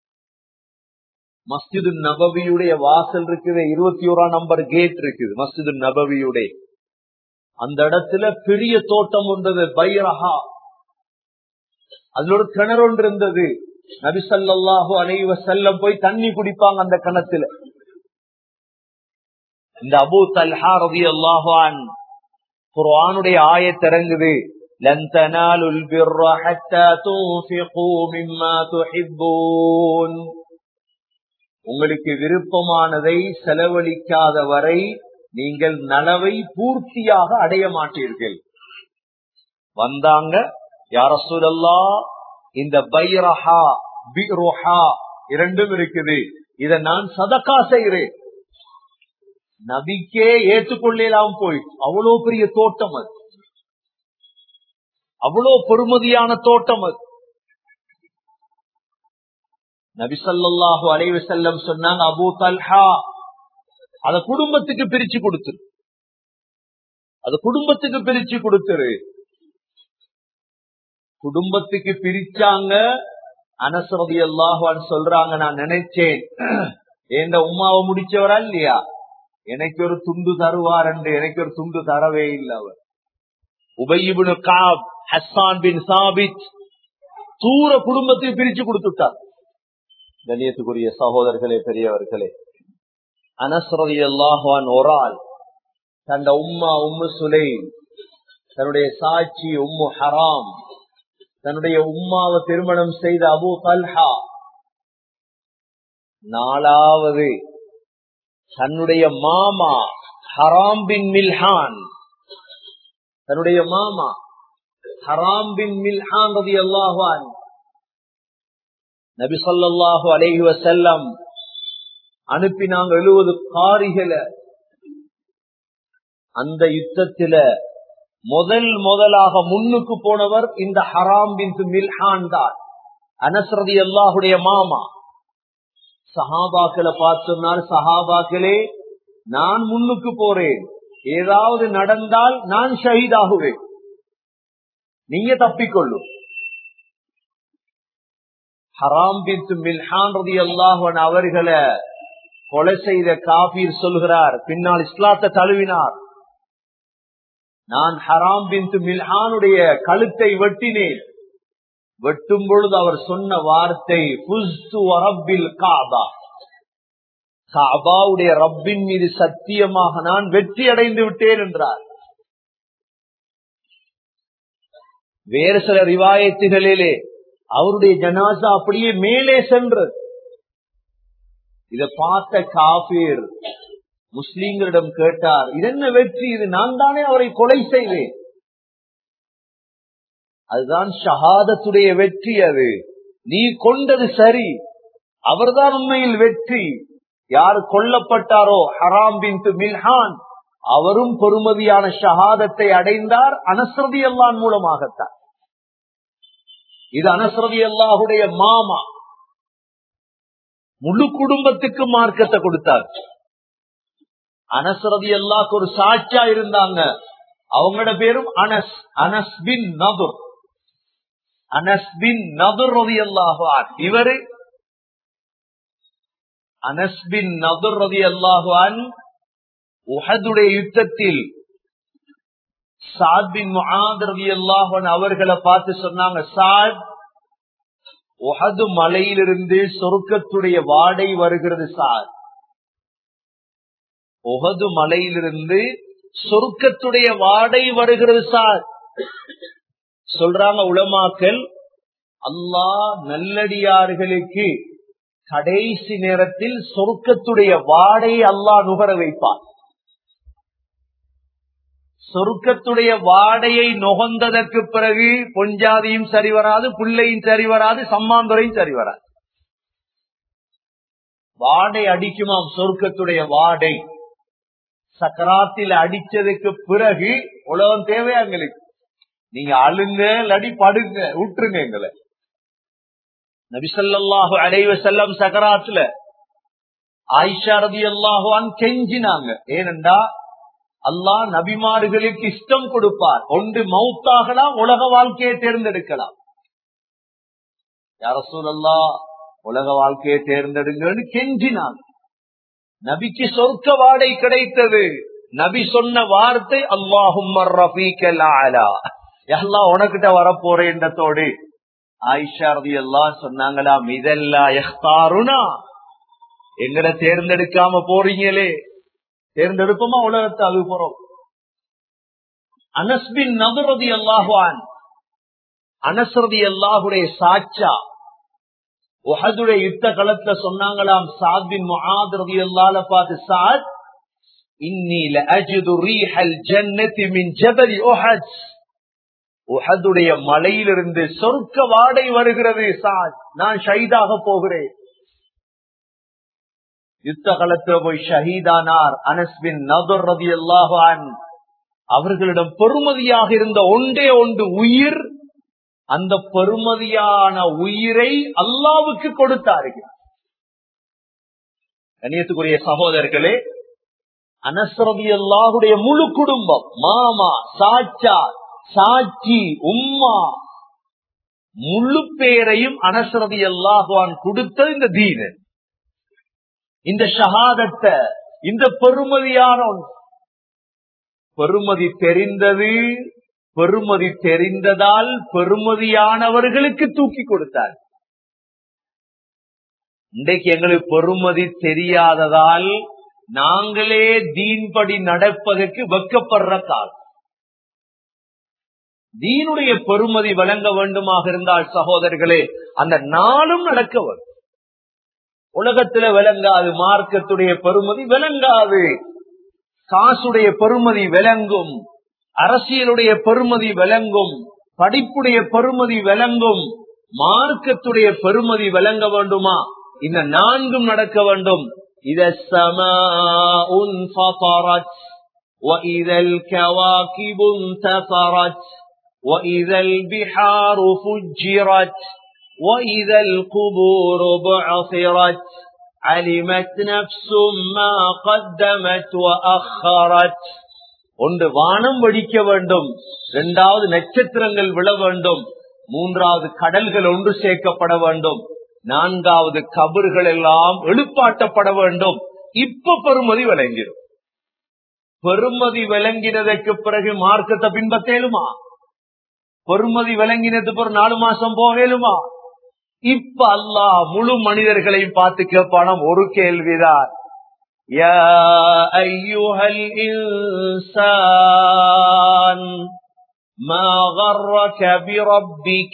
மஸ்ஜிது நபவியுடைய வாசல் இருக்குது இருபத்தி ஓராம் நம்பர் கேட் இருக்குது மஸ்ஜிது நபவியுடைய அந்த இடத்துல பெரிய தோட்டம் இருந்தது பைரஹா அதுல ஒரு கிணறு ஒன்று இருந்தது நபிசல்லாஹு அலைவ செல்லம் போய் தண்ணி குடிப்பாங்க அந்த கிணத்துல இந்த அபு தல்ஹா ரவி அல்லாஹான் குர்ஆனுடைய ஆயத்திறங்குது لن تنالوا البر حتى تنفقوا مما تحبون உங்களுக்கு விருப்பமானதை செலவழிக்காத வரை நீங்கள் நலவை பூர்த்தியாக அடைய மாட்டீர்கள் வந்தாங்க யார சொல்லல்லா இந்த பைரஹா பிரோஹா இரண்டும் இருக்குது இதை நான் சதக்கா செய்கிறேன் நபிக்கே ஏற்றுக்கொள்ளலாம் போயிடுச்சு அவ்வளவு பெரிய தோட்டம் அது அவ்வளவு பெருமதியான தோட்டம் அது நபிசல்லாஹு அலைவு செல்லம் சொன்னாங்க அபு தல்ஹா அத குடும்பத்துக்கு பிரிச்சு கொடுத்துரு அது குடும்பத்துக்கு பிரிச்சு கொடுத்துரு குடும்பத்துக்கு பிரிச்சாங்க அனசரதி அல்லாஹான் சொல்றாங்க நான் நினைச்சேன் ஏண்ட உமாவை முடிச்சவரா இல்லையா எனக்கு ஒரு துண்டு தருவார் என்று எனக்கு ஒரு துண்டு தரவே இல்லை அவர் உபயிபுனு காப் ஹஸ்ஸான் பின் சாபித் தூர குடும்பத்தை பிரிச்சு கொடுத்துட்டார் கண்ணியத்துக்குரிய சகோதரர்களே பெரியவர்களே அனஸ்ரதி அல்லாஹான் ஒரு ஆள் தந்த உம்மா உம்மு சுலை தன்னுடைய சாட்சி உம்மு ஹராம் தன்னுடைய உம்மாவை திருமணம் செய்த அபு தல்ஹா நாலாவது தன்னுடைய மாமா ஹராம் பின் மில்ஹான் தன்னுடைய மாமா ஹராம் பின் மில்ஹான் ரதி அல்லாஹான் நபி சொல்லாஹு அலைஹி வசல்லம் அனுப்பினாங்க எழுபது காரிகளை அந்த யுத்தத்தில முதல் முதலாக முன்னுக்கு போனவர் இந்த ஹராம் பின் மில்ஹான் தான் அனஸ்ரதி அல்லாஹுடைய மாமா சஹாபாக்களை பார்த்தோம்னால் சஹாபாக்களே நான் முன்னுக்கு போறேன் ஏதாவது நடந்தால் நான் ஷஹீதாகுவேன் நீங்க தப்பிக்கொள்ளும் ஹராம் பின் மில்ஹான் ரதி அல்லாஹன் அவர்களை கொலை செய்த காபீர் சொல்கிறார் பின்னால் இஸ்லாத்தை தழுவினார் நான் ஹராம் பின் மில்ஹானுடைய கழுத்தை வெட்டினேன் வெட்டும் பொழுது அவர் சொன்ன வார்த்தை காபா காபாவுடைய ரப்பின் மீது சத்தியமாக நான் வெற்றி அடைந்து விட்டேன் என்றார் வேறு சில ரிவாயத்துகளிலே அவருடைய ஜனாசா அப்படியே மேலே சென்றது இத பார்த்த காபீர் முஸ்லீம்களிடம் கேட்டார் இது என்ன வெற்றி இது நான் தானே அவரை கொலை செய்வேன் அதுதான் ஷஹாதத்துடைய வெற்றி அது நீ கொண்டது சரி அவர்தான் உண்மையில் வெற்றி யார் கொல்லப்பட்டாரோ ஹராம் பின் மில்ஹான் அவரும் பொறுமதியான ஷஹாதத்தை அடைந்தார் அனஸ்ரதி அல்லான் மூலமாகத்தான் இது அனஸ்ரதி அல்லாஹுடைய மாமா முழு குடும்பத்துக்கு மார்க்கத்தை கொடுத்தார் அனஸ்ரதி அல்லாக்கு ஒரு சாட்சியா இருந்தாங்க அவங்களோட பேரும் அனஸ் அனஸ் பின் நதுர் அனஸ் பின் நதுர் ரவி அல்லாஹார் இவரு அனஸ்பின் நதுர் ரதி அல்லாஹுவான் உஹதுடைய யுத்தத்தில் சாத் பின் முஹாத் ரதி அல்லாஹுவான் அவர்களை பார்த்து சொன்னாங்க சாத் உஹது மலையிலிருந்து சொருக்கத்துடைய வாடை வருகிறது சாத் உஹது மலையிலிருந்து சொருக்கத்துடைய வாடை வருகிறது சார் சொல்றாங்க உளமாக்கல் அல்லாஹ் நல்லடியார்களுக்கு கடைசி நேரத்தில் சொருக்கத்துடைய வாடை அல்லாஹ் நுகர வைப்பார் சொருக்கத்துடைய வாடையை நுகர்ந்ததற்கு பிறகு பொஞ்சாதியும் சரி வராது பிள்ளையும் சரி வராது சம்மாந்துரையும் சரி வராது வாடை அடிக்குமாம் சொருக்கத்துடைய வாடை சக்கராத்தில் அடிச்சதுக்கு பிறகு உலகம் தேவையா எங்களுக்கு நீங்க அழுங்க இல்லாடி படுங்க விட்டுருங்க எங்களை நபிசல்லாஹு அலைவ செல்லம் சக்கராத்துல ஆயிஷா ரதி அல்லாஹுவான் கெஞ்சினாங்க ஏனென்றா அல்லாஹ் நபிமார்களுக்கு இஷ்டம் கொடுப்பார் ஒன்று மவுத்தாகலாம் உலக வாழ்க்கையை தேர்ந்தெடுக்கலாம் யார சூழல்லா உலக வாழ்க்கையை தேர்ந்தெடுங்கன்னு கெஞ்சினாங்க நபிக்கு சொர்க்க வாடை கிடைத்தது நபி சொன்ன வார்த்தை அல்லாஹும் எல்லாம் உனக்கிட்ட வரப்போறேன்றதோடு ஆயிஷா ரதி எல்லாம் சொன்னாங்களாம் இதெல்லாம் எஹ்தாருனா எங்கட தேர்ந்தெடுக்காம போறீங்களே தேர்ந்தெடுப்போமா உலகத்தை அது போறோம் அனஸ்பின் நபரதி அல்லாஹுவான் அனஸ்ரதி அல்லாஹுடைய சாட்சா உஹதுடைய யுத்த களத்துல சொன்னாங்களாம் சாத்பின் முஹாத் ரதி அல்லால பார்த்து சாத் இன்னி லஅஜிது ரீஹல் ஜன்னதி மின் ஜபல் உஹத் உஹதுடைய மலையிலிருந்து சொர்க்க வாடை வருகிறது சாத் நான் ஷஹீதாக போகிறேன் யுத்த களத்துல போய் ஷஹீதானார் அனஸ்பின் நதுர் ரதி அல்லாஹான் அவர்களிடம் பெருமதியாக இருந்த ஒன்றே ஒன்று உயிர் அந்த பெருமதியான உயிரை அல்லாவுக்கு கொடுத்தார்கள் கண்ணியத்துக்குரிய சகோதரர்களே அனஸ்ரதி அல்லாஹுடைய முழு குடும்பம் மாமா சாச்சா சாட்சி உம்மா முழு பேரையும் அனஸ்ரதி அல்லாஹுவான் கொடுத்த இந்த தீன இந்த ஷஹாதத்தை இந்த பெருமதியான பெருமதி தெரிந்தது பெருமதி தெரிந்ததால் பெருமதியானவர்களுக்கு தூக்கி கொடுத்தார் இன்றைக்கு எங்களுக்கு பெருமதி தெரியாததால் நாங்களே தீன்படி நடப்பதற்கு வெக்கப்படுற கால் தீனுடைய பெருமதி வழங்க வேண்டுமாக இருந்தால் சகோதரர்களே அந்த நாளும் நடக்க வேண்டும் உலகத்துல விளங்காது மார்க்கத்துடைய பெருமதி விளங்காது காசுடைய பெருமதி விளங்கும் அரசியலுடைய பெருமதி விளங்கும் படிப்புடைய பெருமதி விளங்கும் மார்க்கத்துடைய பெருமதி விளங்க வேண்டுமா இந்த நான்கும் நடக்க வேண்டும் இத وإذا الكواكب انتثرت وإذا البحار فجرت وإذا القبور بعثرت علمت نفس ما قدمت وأخرت ஒன்று வானம் வெடிக்க வேண்டும் இரண்டாவது நட்சத்திரங்கள் விழ வேண்டும் மூன்றாவது கடல்கள் ஒன்று சேர்க்கப்பட வேண்டும் நான்காவது கபர்கள் எல்லாம் எழுப்பாட்டப்பட வேண்டும் இப்ப பெருமதி விளங்கிடும் பெருமதி விளங்கினதற்கு பிறகு மார்க்கத்தை பின்பற்றேலுமா பெருமதி விளங்கினது பிறகு நாலு மாசம் போகலுமா இப்ப அல்லாஹ் முழு மனிதர்களையும் பார்த்து கேட்பானம் ஒரு கேள்விதான் يا أيها الإنسان ما غرك بربك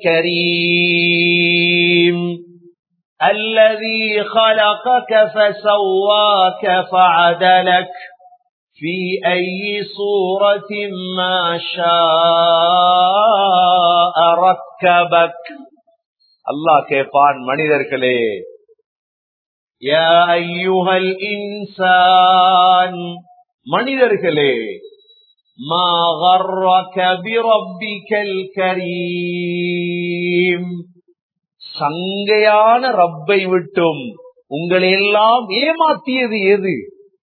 الكريم الذي خلقك فسواك فعدلك في أي صورة ما شاء ركبك الله كيفان மனிதர்களே يا أيها الإنسان மனிதர்களே ما غرك بربك الكريم சங்கையான ரப்பை விட்டும் உங்களை எல்லாம் ஏமாத்தியது எது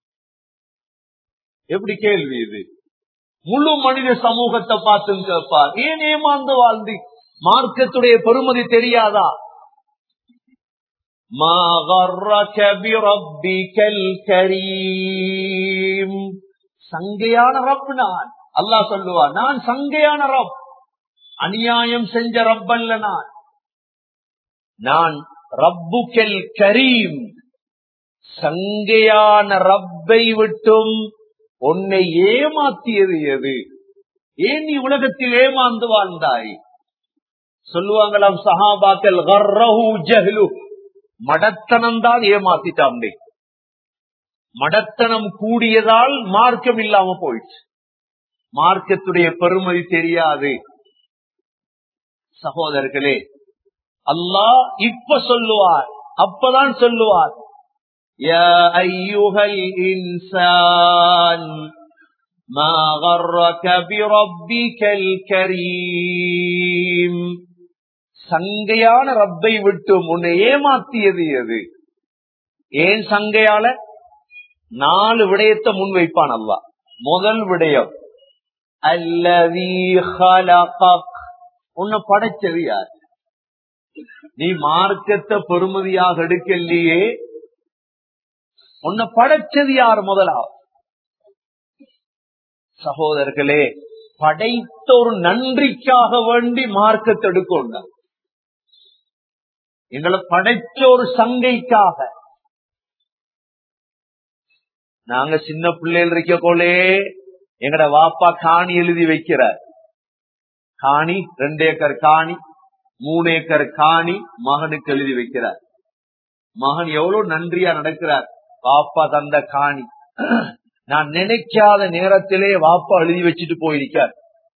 எப்படி கேள்வி இது முழு மனித சமூகத்தை பார்த்து கேட்பார் ஏன் ஏமாந்து வாழ்ந்து மார்க்கத்துடைய பெருமதி தெரியாதா மா غرك بربك الكريم சங்கையான ரப் நான் அல்லாஹ் சொல்லுவார் நான் சங்கையான ரப் அநியாயம் செஞ்ச ரப் அல்ல நான் நான் ரப்புக்கல் கரீம் சங்கையான ரப்பை விட்டும் உன்னை ஏமாத்தியது எது ஏன் நீ உலகத்தில் ஏமாந்து வாழ்ந்தாய் சொல்லுவாங்களாம் சஹாபாக்கள் கர்ரஹு ஜஹ்லு மடத்தனம் தான் ஏமாத்திட்டான் மடத்தனம் கூடியதால் மார்க்கம் இல்லாம போயிடுச்சு மார்க்கத்துடைய பெருமதி தெரியாது சகோதரர்களே அல்லாஹ் இப்ப சொல்லுவார் அப்பதான் சொல்லுவார் يا أيها الإنسان ما غرك بربك الكريم சங்கையான ரப்பை விட்டும் உன்னை ஏமாத்தியது எது ஏன் சங்கையால நாலு விடயத்தை முன்வைப்பான் அல்லா முதல் விடயம் அல்லதி உன்னை படைச்சது யார் நீ மார்க்கத்தை பெருமதியாக எடுக்கலையே உன்னை படைச்சது யார் முதலாவது சகோதரர்களே படைத்த ஒரு நன்றிக்காக வேண்டி மார்க்கத்தை எடுக்கொண்ட எங்களை படைச்ச ஒரு சங்கைக்காக நாங்க சின்ன பிள்ளைகள் இருக்க போலே எங்கட வாப்பா காணி எழுதி வைக்கிறார் காணி ரெண்டு ஏக்கர் காணி மூணு ஏக்கர் காணி மகனுக்கு எழுதி வைக்கிறார் மகன் எவ்வளவு நன்றியா நடக்கிறார் வாப்பா தந்த காணி நான் நினைக்காத நேரத்திலே வாப்பா எழுதி வச்சுட்டு போயிருக்கார்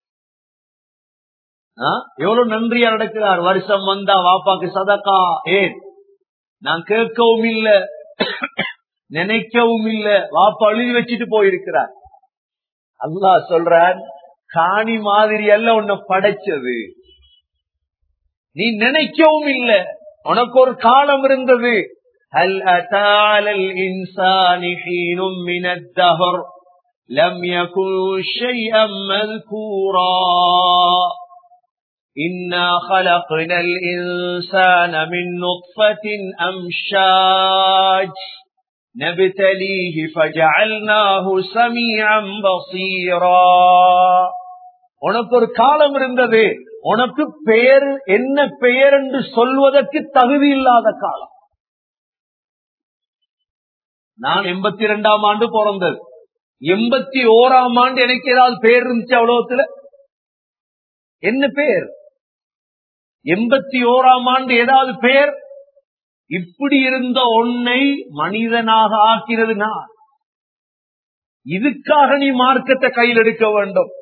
எவ்வளவு நன்றியா நடக்கிறார் வருஷம் வந்தா வாப்பாக்கு சதக்கா ஏன் நான் கேட்கவும் இல்ல நினைக்கவும் இல்ல வாப்பா எழுதி வச்சுட்டு போயிருக்கிறார் அல்லா சொல்றான் காணி மாதிரி அல்ல உன்னை படைச்சது நீ நினைக்கவும் இல்ல உனக்கு ஒரு காலம் இருந்தது هل أتى على الإنسان حين من الدهر لم يكن شيئا مذكورا إنا خلقنا الإنسان من نطفة أمشاج نبتليه فجعلناه سميعا بصيرا உனக்கு ஒரு காலம் இருந்தது உனக்கு பெயர் என்ன பெயர் என்று சொல்வதற்கு தகுதி இல்லாத காலம் நான் எண்பத்தி இரண்டாம் ஆண்டு பிறந்தது எண்பத்தி ஓராம் ஆண்டு எனக்கு ஏதாவது பேர் இருந்துச்சு அவ்வளவுத்துல என்ன பேர் எண்பத்தி ஓராம் ஆண்டு ஏதாவது பேர் இப்படி இருந்த ஒன்னை மனிதனாக ஆக்கிறது நான் இதுக்காக நீ மார்க்கத்தை கையில் எடுக்க வேண்டும்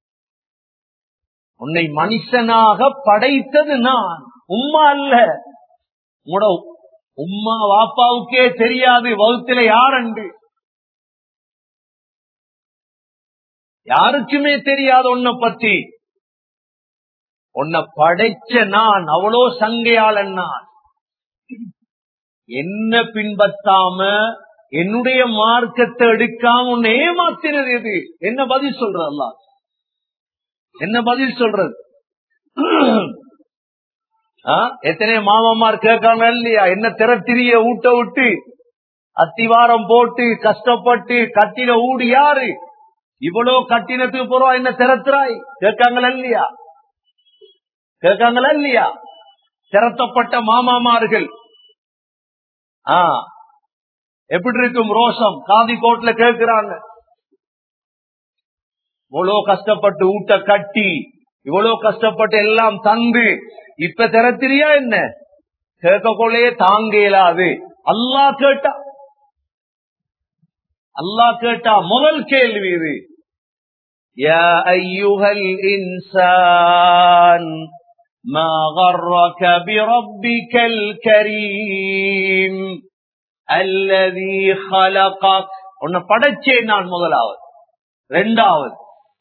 உன்னை மனுஷனாக படைத்தது நான் உம்மா அல்ல உங்களோட உம்மா வாப்பாவுக்கே தெரியாது வகுத்தில யாரண்டு யாருக்குமே தெரியாது உன்னை பத்தி உன்னை படைச்ச நான் அவ்வளோ சங்கையாளன் நான் என்ன பின்பற்றாம என்னுடைய மார்க்கத்தை எடுக்காம உன்னை ஏமாத்தினது எது என்ன பதில் சொல்றதல்ல என்ன பதில் சொல்றது எத்தனை மாமமார் கேட்காம இல்லையா என்ன திரட்டிரிய ஊட்ட விட்டு அத்திவாரம் போட்டு கஷ்டப்பட்டு கட்டின ஊடு யாரு இவ்வளவு கட்டினத்துக்கு போறோம் என்ன திறத்துறாய் கேட்காங்களா இல்லையா கேட்காங்களா இல்லையா திரத்தப்பட்ட மாமாமார்கள் ஆ எப்படி இருக்கும் ரோஷம் காதி கோட்ல கேட்கிறாங்க இவ்வளவு கஷ்டப்பட்டு ஊட்ட கட்டி இவ்வளவு கஷ்டப்பட்டு எல்லாம் தந்து இப்ப திறத்திரியா என்ன கேட்கக்கொள்ளையே தாங்க இயலாது அல்லா கேட்டா அல்லா கேட்டா முதல் கேள்வி இது يا أيها الإنسان ما غرك بربك الكريم الذي خلقك உன்னை படைச்சேன் நான் முதலாவது ரெண்டாவது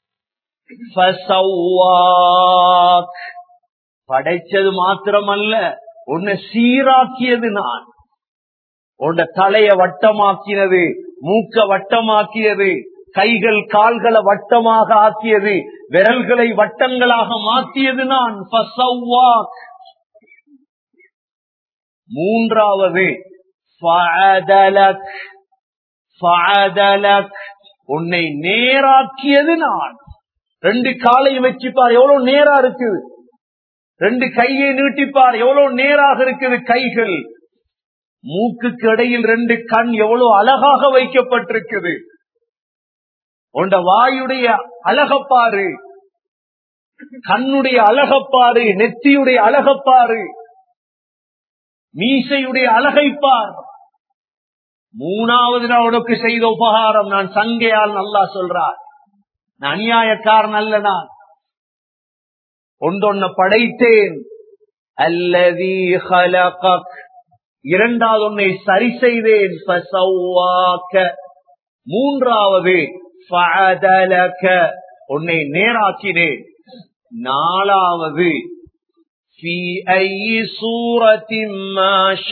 فسواك படைச்சது மாத்திரமல்ல உன்னை சீராக்கியது நான் உன்னை தலைய வட்டமாக்கினது மூக்க வட்டமாக்கியது கைகள் கால்களை வட்டமாக ஆக்கியது விரல்களை வட்டங்களாக மாற்றியது நான் மூன்றாவது ஃபஅதலக். ஃபஅதலக். உன்னை நேராக்கியது நான் ரெண்டு காலையும் வச்சுப்பார் எவ்வளவு நேரா இருக்குது ரெண்டு கையை நீட்டிப்பார் எவ்வளவு நேராக இருக்குது கைகள் மூக்குக்கு இடையில் ரெண்டு கண் எவ்வளவு அழகாக வைக்கப்பட்டிருக்குது உண்ட வாயுடைய அழகப்பாரு கண்ணுடைய அழகப்பாரு நெத்தியுடைய அழகப்பாரு மீசையுடைய அழகைப்பார் மூணாவது நான் உனக்கு செய்த உபகாரம் நான் சங்கையால் நல்லா சொல்றார் நான் அநியாயக்காரன் அல்ல நான் ஒன்றொன்ன படைத்தேன் அல்லதி ஹலகக் இரண்டாவது உன்னை சரி செய்தேன் ஃபசவ்வாக்க. மூன்றாவது ஃபஅதலக. உன்னை நேராக்கினேன் நாலாவது في أي صورة ما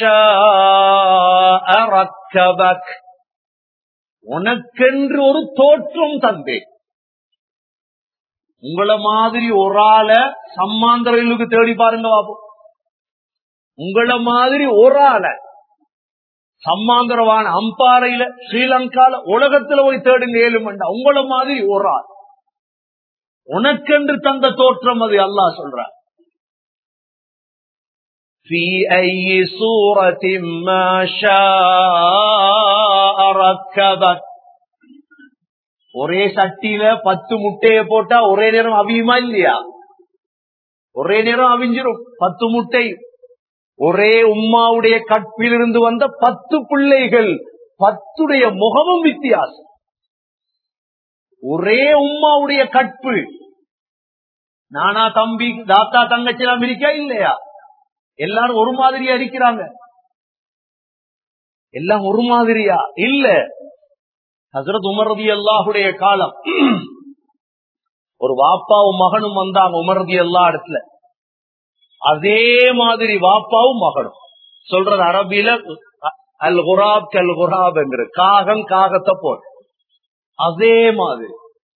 شاء ركبك உனக்கென்று ஒரு தோற்றம் தந்தேன் உங்களை மாதிரி ஒரு ஆள சம்மாந்தரங்களுக்கு தேடி பாருங்க பாப்போம் உங்களை மாதிரி ஒரு ஆள சம்மாந்தரவான அம்பாறையில ஸ்ரீலங்கால உலகத்துல போய் தேடுங்க ஏழுமண்டா உங்களை மாதிரி ஒரு ஆள் உனக்கென்று தந்த தோற்றம் அது அல்லாஹ் சொல்ற في أي صورة ما شاء ركبك ஒரே சட்டியில பத்து முட்டைய போட்டா ஒரே நேரம் அவியுமா இல்லையா ஒரே நேரம் அவிஞ்சிரும் பத்து முட்டை ஒரே உம்மாவுடைய கற்பிலிருந்து வந்த பத்து பிள்ளைகள் பத்துடைய முகமும் வித்தியாசம் ஒரே உம்மாவுடைய கற்பு நானா தம்பி தாத்தா தங்கச்சி எல்லாம் இருக்கா இல்லையா எல்லாரும் ஒரு மாதிரியா இருக்கிறாங்க எல்லாம் ஒரு மாதிரியா இல்ல ஹசரத் உமரதி அல்லாஹுடைய காலம் ஒரு வாப்பாவும் மகனும் வந்தாங்க உமரதி எல்லா இடத்துல அதே மாதிரி வாப்பாவும் மகனும் சொல்றது அரபியில அல் குராப் கல் குராப் என்கிற காகம் காகத்தை போல் அதே மாதிரி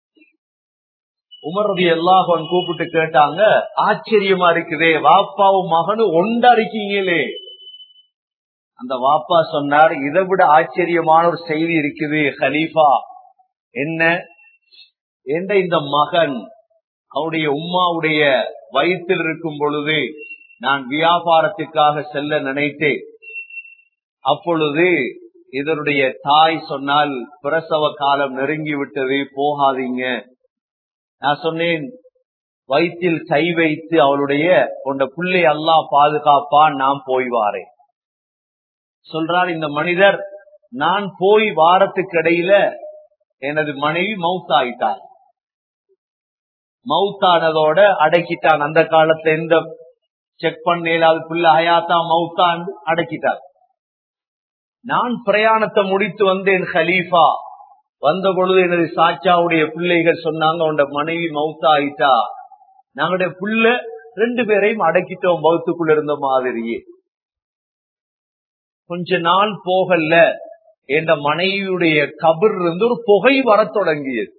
உமரதி எல்லாஹன் கூப்பிட்டு கேட்டாங்க ஆச்சரியமா இருக்குதே வாப்பாவும் மகனும் ஒண்டா இருக்கீங்களே அந்த வாப்பா சொன்னார் இதை விட ஆச்சரியமான ஒரு செய்தி இருக்குது ஹலீஃபா என்ன என்ற இந்த மகன் அவருடைய உம்மாவுடைய வயிற்றில் இருக்கும் பொழுது நான் வியாபாரத்துக்காக செல்ல நினைத்தேன் அப்பொழுது இதனுடைய தாய் சொன்னால் பிரசவ காலம் நெருங்கி விட்டது போகாதீங்க நான் சொன்னேன் வயிற்றில் கை வைத்து அவளுடைய உண்ட பிள்ளை அல்லாஹ் பாதுகாப்பான் நான் போய் வாரேன் சொல்றார் இந்த மனிதர் நான் போய் வாரத்துக்கு இடையில எனது மனைவி மவுத் ஆயிட்டார் மவுத்தானதோட அடக்கிட்டான் அந்த காலத்துல எந்த செக் பண்ணேல அது பிள்ளை ஹயாத்தா மவுத்தான் அடக்கிட்டார் நான் பிரயாணத்தை முடித்து வந்தேன் ஹலீஃபா வந்த பொழுது எனது சாச்சாவுடைய பிள்ளைகள் சொன்னாங்க உண்ட மனைவி மவுத்தா ஆயிட்டா நாங்களுடைய புள்ள ரெண்டு பேரையும் அடக்கிட்டோம் மவுத்துக்குள்ள இருந்த மாதிரியே கொஞ்ச நாள் போகல என்ற மனைவியுடைய கபர் இருந்து ஒரு புகை வரத் தொடங்கியது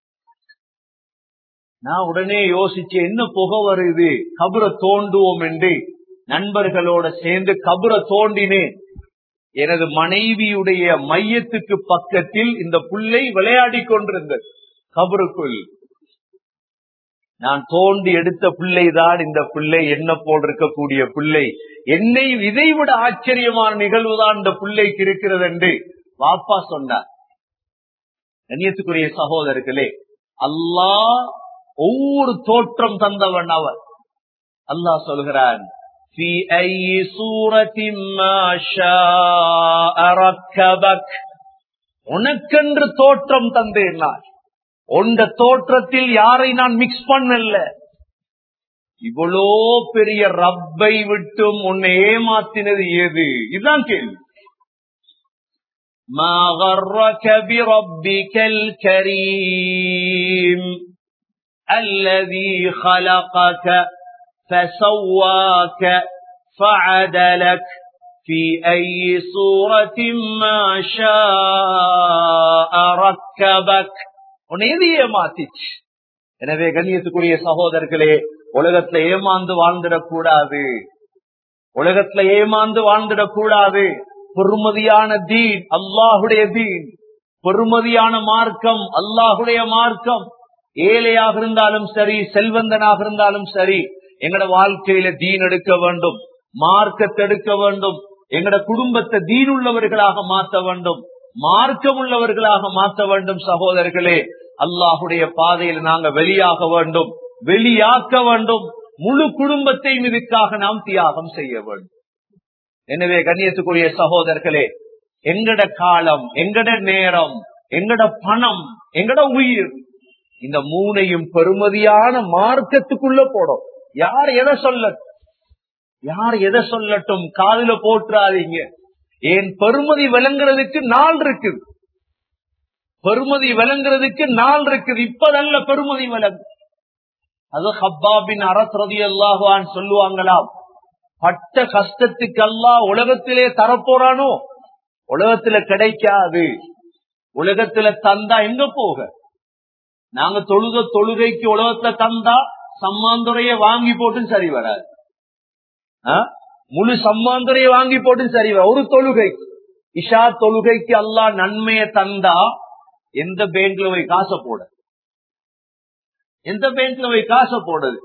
நான் உடனே யோசிச்சேன் என்ன புகை வருது கபரை தோண்டுவோம் என்று நண்பர்களோட சேர்ந்து கபரை தோண்டினேன் எனது மனைவியுடைய மையத்துக்கு பக்கத்தில் இந்த புள்ளை விளையாடி கொண்டிருந்தது கபருக்குள் நான் தோண்டி எடுத்த பிள்ளைதான் இந்த பிள்ளை என்ன போல் இருக்கக்கூடிய பிள்ளை என்னை இதை விட ஆச்சரியமான நிகழ்வுதான் இந்த பிள்ளைக்கு இருக்கிறது என்று வாப்பா சொன்னார் கண்ணியத்துக்குரிய சகோதரர்களே அல்லாஹ் ஒவ்வொரு தோற்றம் தந்தவன் அவர் அல்லாஹ் சொல்கிறான் في أي صورة ما شاء ركبك உனக்கென்று தோற்றம் தந்தேன் நான் உண்ட தோற்றத்தில் யாரை நான் மிக்ஸ் பண்ணல இவ்வளோ பெரிய ரப்பை விட்டும் உன்னை ஏமாத்தினது ஏது இதுதான் கேள்வி ما غرك بربك الكريم الذي خلقك فسواك فعدلك في أي صورة ما شاء ركبك உன்னை எது ஏமாத்திச்சு எனவே கண்ணியத்துக்குரிய சகோதரர்களே உலகத்துல ஏமாந்து வாழ்ந்துடக் கூடாது உலகத்துல ஏமாந்து வாழ்ந்துடக் கூடாது பொறுமதியான தீன் அல்லாஹுடைய தீன் பொறுமதியான மார்க்கம் அல்லாஹுடைய மார்க்கம் ஏழையாக இருந்தாலும் சரி செல்வந்தனாக இருந்தாலும் சரி எங்கட வாழ்க்கையில தீன் எடுக்க வேண்டும் மார்க்கத்தை எடுக்க வேண்டும் எங்கட குடும்பத்தை தீன் உள்ளவர்களாக மாற்ற வேண்டும் மார்க்கம் உள்ளவர்களாக மாற்ற வேண்டும் சகோதரர்களே அல்லாஹுடைய பாதையில் நாங்க வெளியாக வேண்டும் வெளியாக்க வேண்டும் முழு குடும்பத்தையும் இதுக்காக நாம் தியாகம் செய்ய வேண்டும் எனவே கண்ணியத்துக்குரிய சகோதரர்களே எங்கட காலம் எங்கட நேரம் எங்கட பணம் எங்கட உயிர் இந்த மூனையும் பெருமதியான மார்க்கத்துக்குள்ள போடும் யார் எதை சொல்ல யார் எதை சொல்லட்டும் காதுல போட்டுறாதீங்க ஏன் பெருமதி விளங்குறதுக்கு நாள் இருக்குது பெருமதி விளங்குறதுக்கு நாள் இருக்குது இப்பதல்ல பெருமதி விளங்கு அது ஹப்பாபின் அரசரதி அல்லாஹான் சொல்லுவாங்களாம் பட்ட கஷ்டத்துக்கு அல்லாஹ் உலகத்திலே தரப்போறானோ உலகத்துல கிடைக்காது உலகத்துல தந்தா எங்க போக நாங்க தொழுக தொழுகைக்கு உலகத்துல தந்தா சம்மாந்துறைய வாங்கி போட்டு சரி வராது ஆ? முழு சம்மாந்துறைய வாங்கி போட்டு சரி வர ஒரு தொழுகை இஷா தொழுகைக்கு அல்லாஹ் நன்மையை தந்தா எந்த பேங்க்ல போய் காசை போட எந்த பேங்க்ல போய் காசை போடுது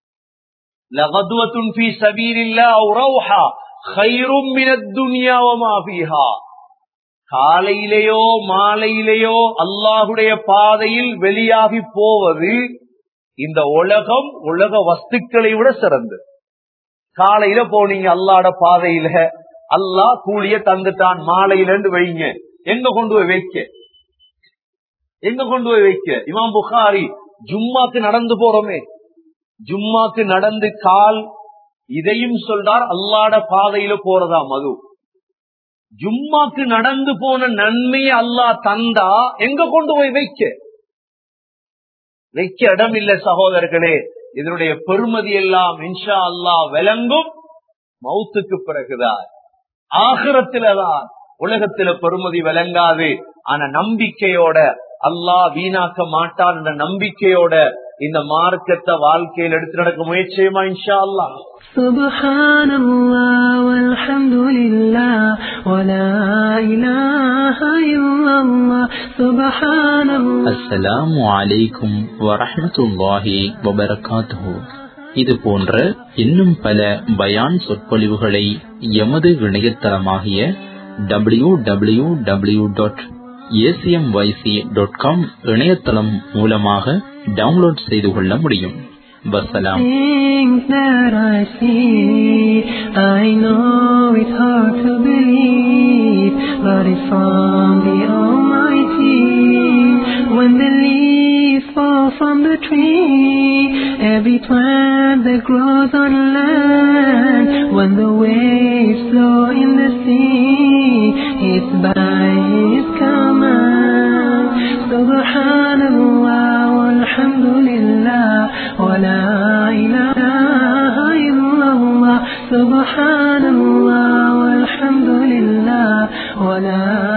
லகதுவத்துன் ஃபீ சபீலில்லாஹ் அவு ரௌஹா கைரும் மினத் துன்யா வமா ஃபீஹா காலையிலேயோ மாலையிலேயோ அல்லாஹுடைய பாதையில் வெளியாகி போவது இந்த உலகம் உலக வஸ்துக்களை விட சிறந்து காலையில போனீங்க அல்லாட பாதையில அல்லாஹ் கூலிய தந்துட்டான் மாலையில இருந்து வைங்க எங்க கொண்டு போய் வைக்க எங்க கொண்டு போய் வைக்க இமாம் புகாரி ஜும்மாக்கு நடந்து போறோமே ஜும்மாக்கு நடந்து கால் இதையும் சொல்றார் அல்லாட பாதையில போறதா மது ஜும்மாக்கு நடந்து போன நன்மையை அல்லாஹ் தந்தா எங்க கொண்டு போய் வைக்க வைக்க இடம் இல்ல சகோதரர்களே இதனுடைய பெருமதி எல்லாம் இன்ஷா அல்லாஹ் விளங்கும் மௌத்துக்கு பிறகுதான் ஆகிரத்தில்தான் உலகத்துல பெருமதி விளங்காது ஆனா நம்பிக்கையோட அல்லாஹ் வீணாக்க மாட்டான் என்ற நம்பிக்கையோட இந்த மார்க்கத்தை வாழ்க்கையில் எடுத்து நடக்க முயற்சியுமா இன்ஷா அல்லாஹ் سبحان الله والحمد لله ولا إله إلا الله سبحان الله அஸ்ஸலாமு அலைக்கும் வரஹ்மத்துல்லாஹி வபரகாத்துஹு இது போன்ற இன்னும் பல பயான் சொற்பொழிவுகளை எமது இணையதளமாகிய W W W dot ACMYC dot com இணையதளம் மூலமாக டவுன்லோட் செய்து கொள்ள முடியும் வசலாம் Things that I see, I know it's hard to believe, but it's from the Almighty. When the leaves fall from the tree, every plant that grows on land, when the waves flow in the sea, it's by His command. Subhanallah, walhamdulillah, wa la ilaha illallah. Subhanallah, walhamdulillah, wa la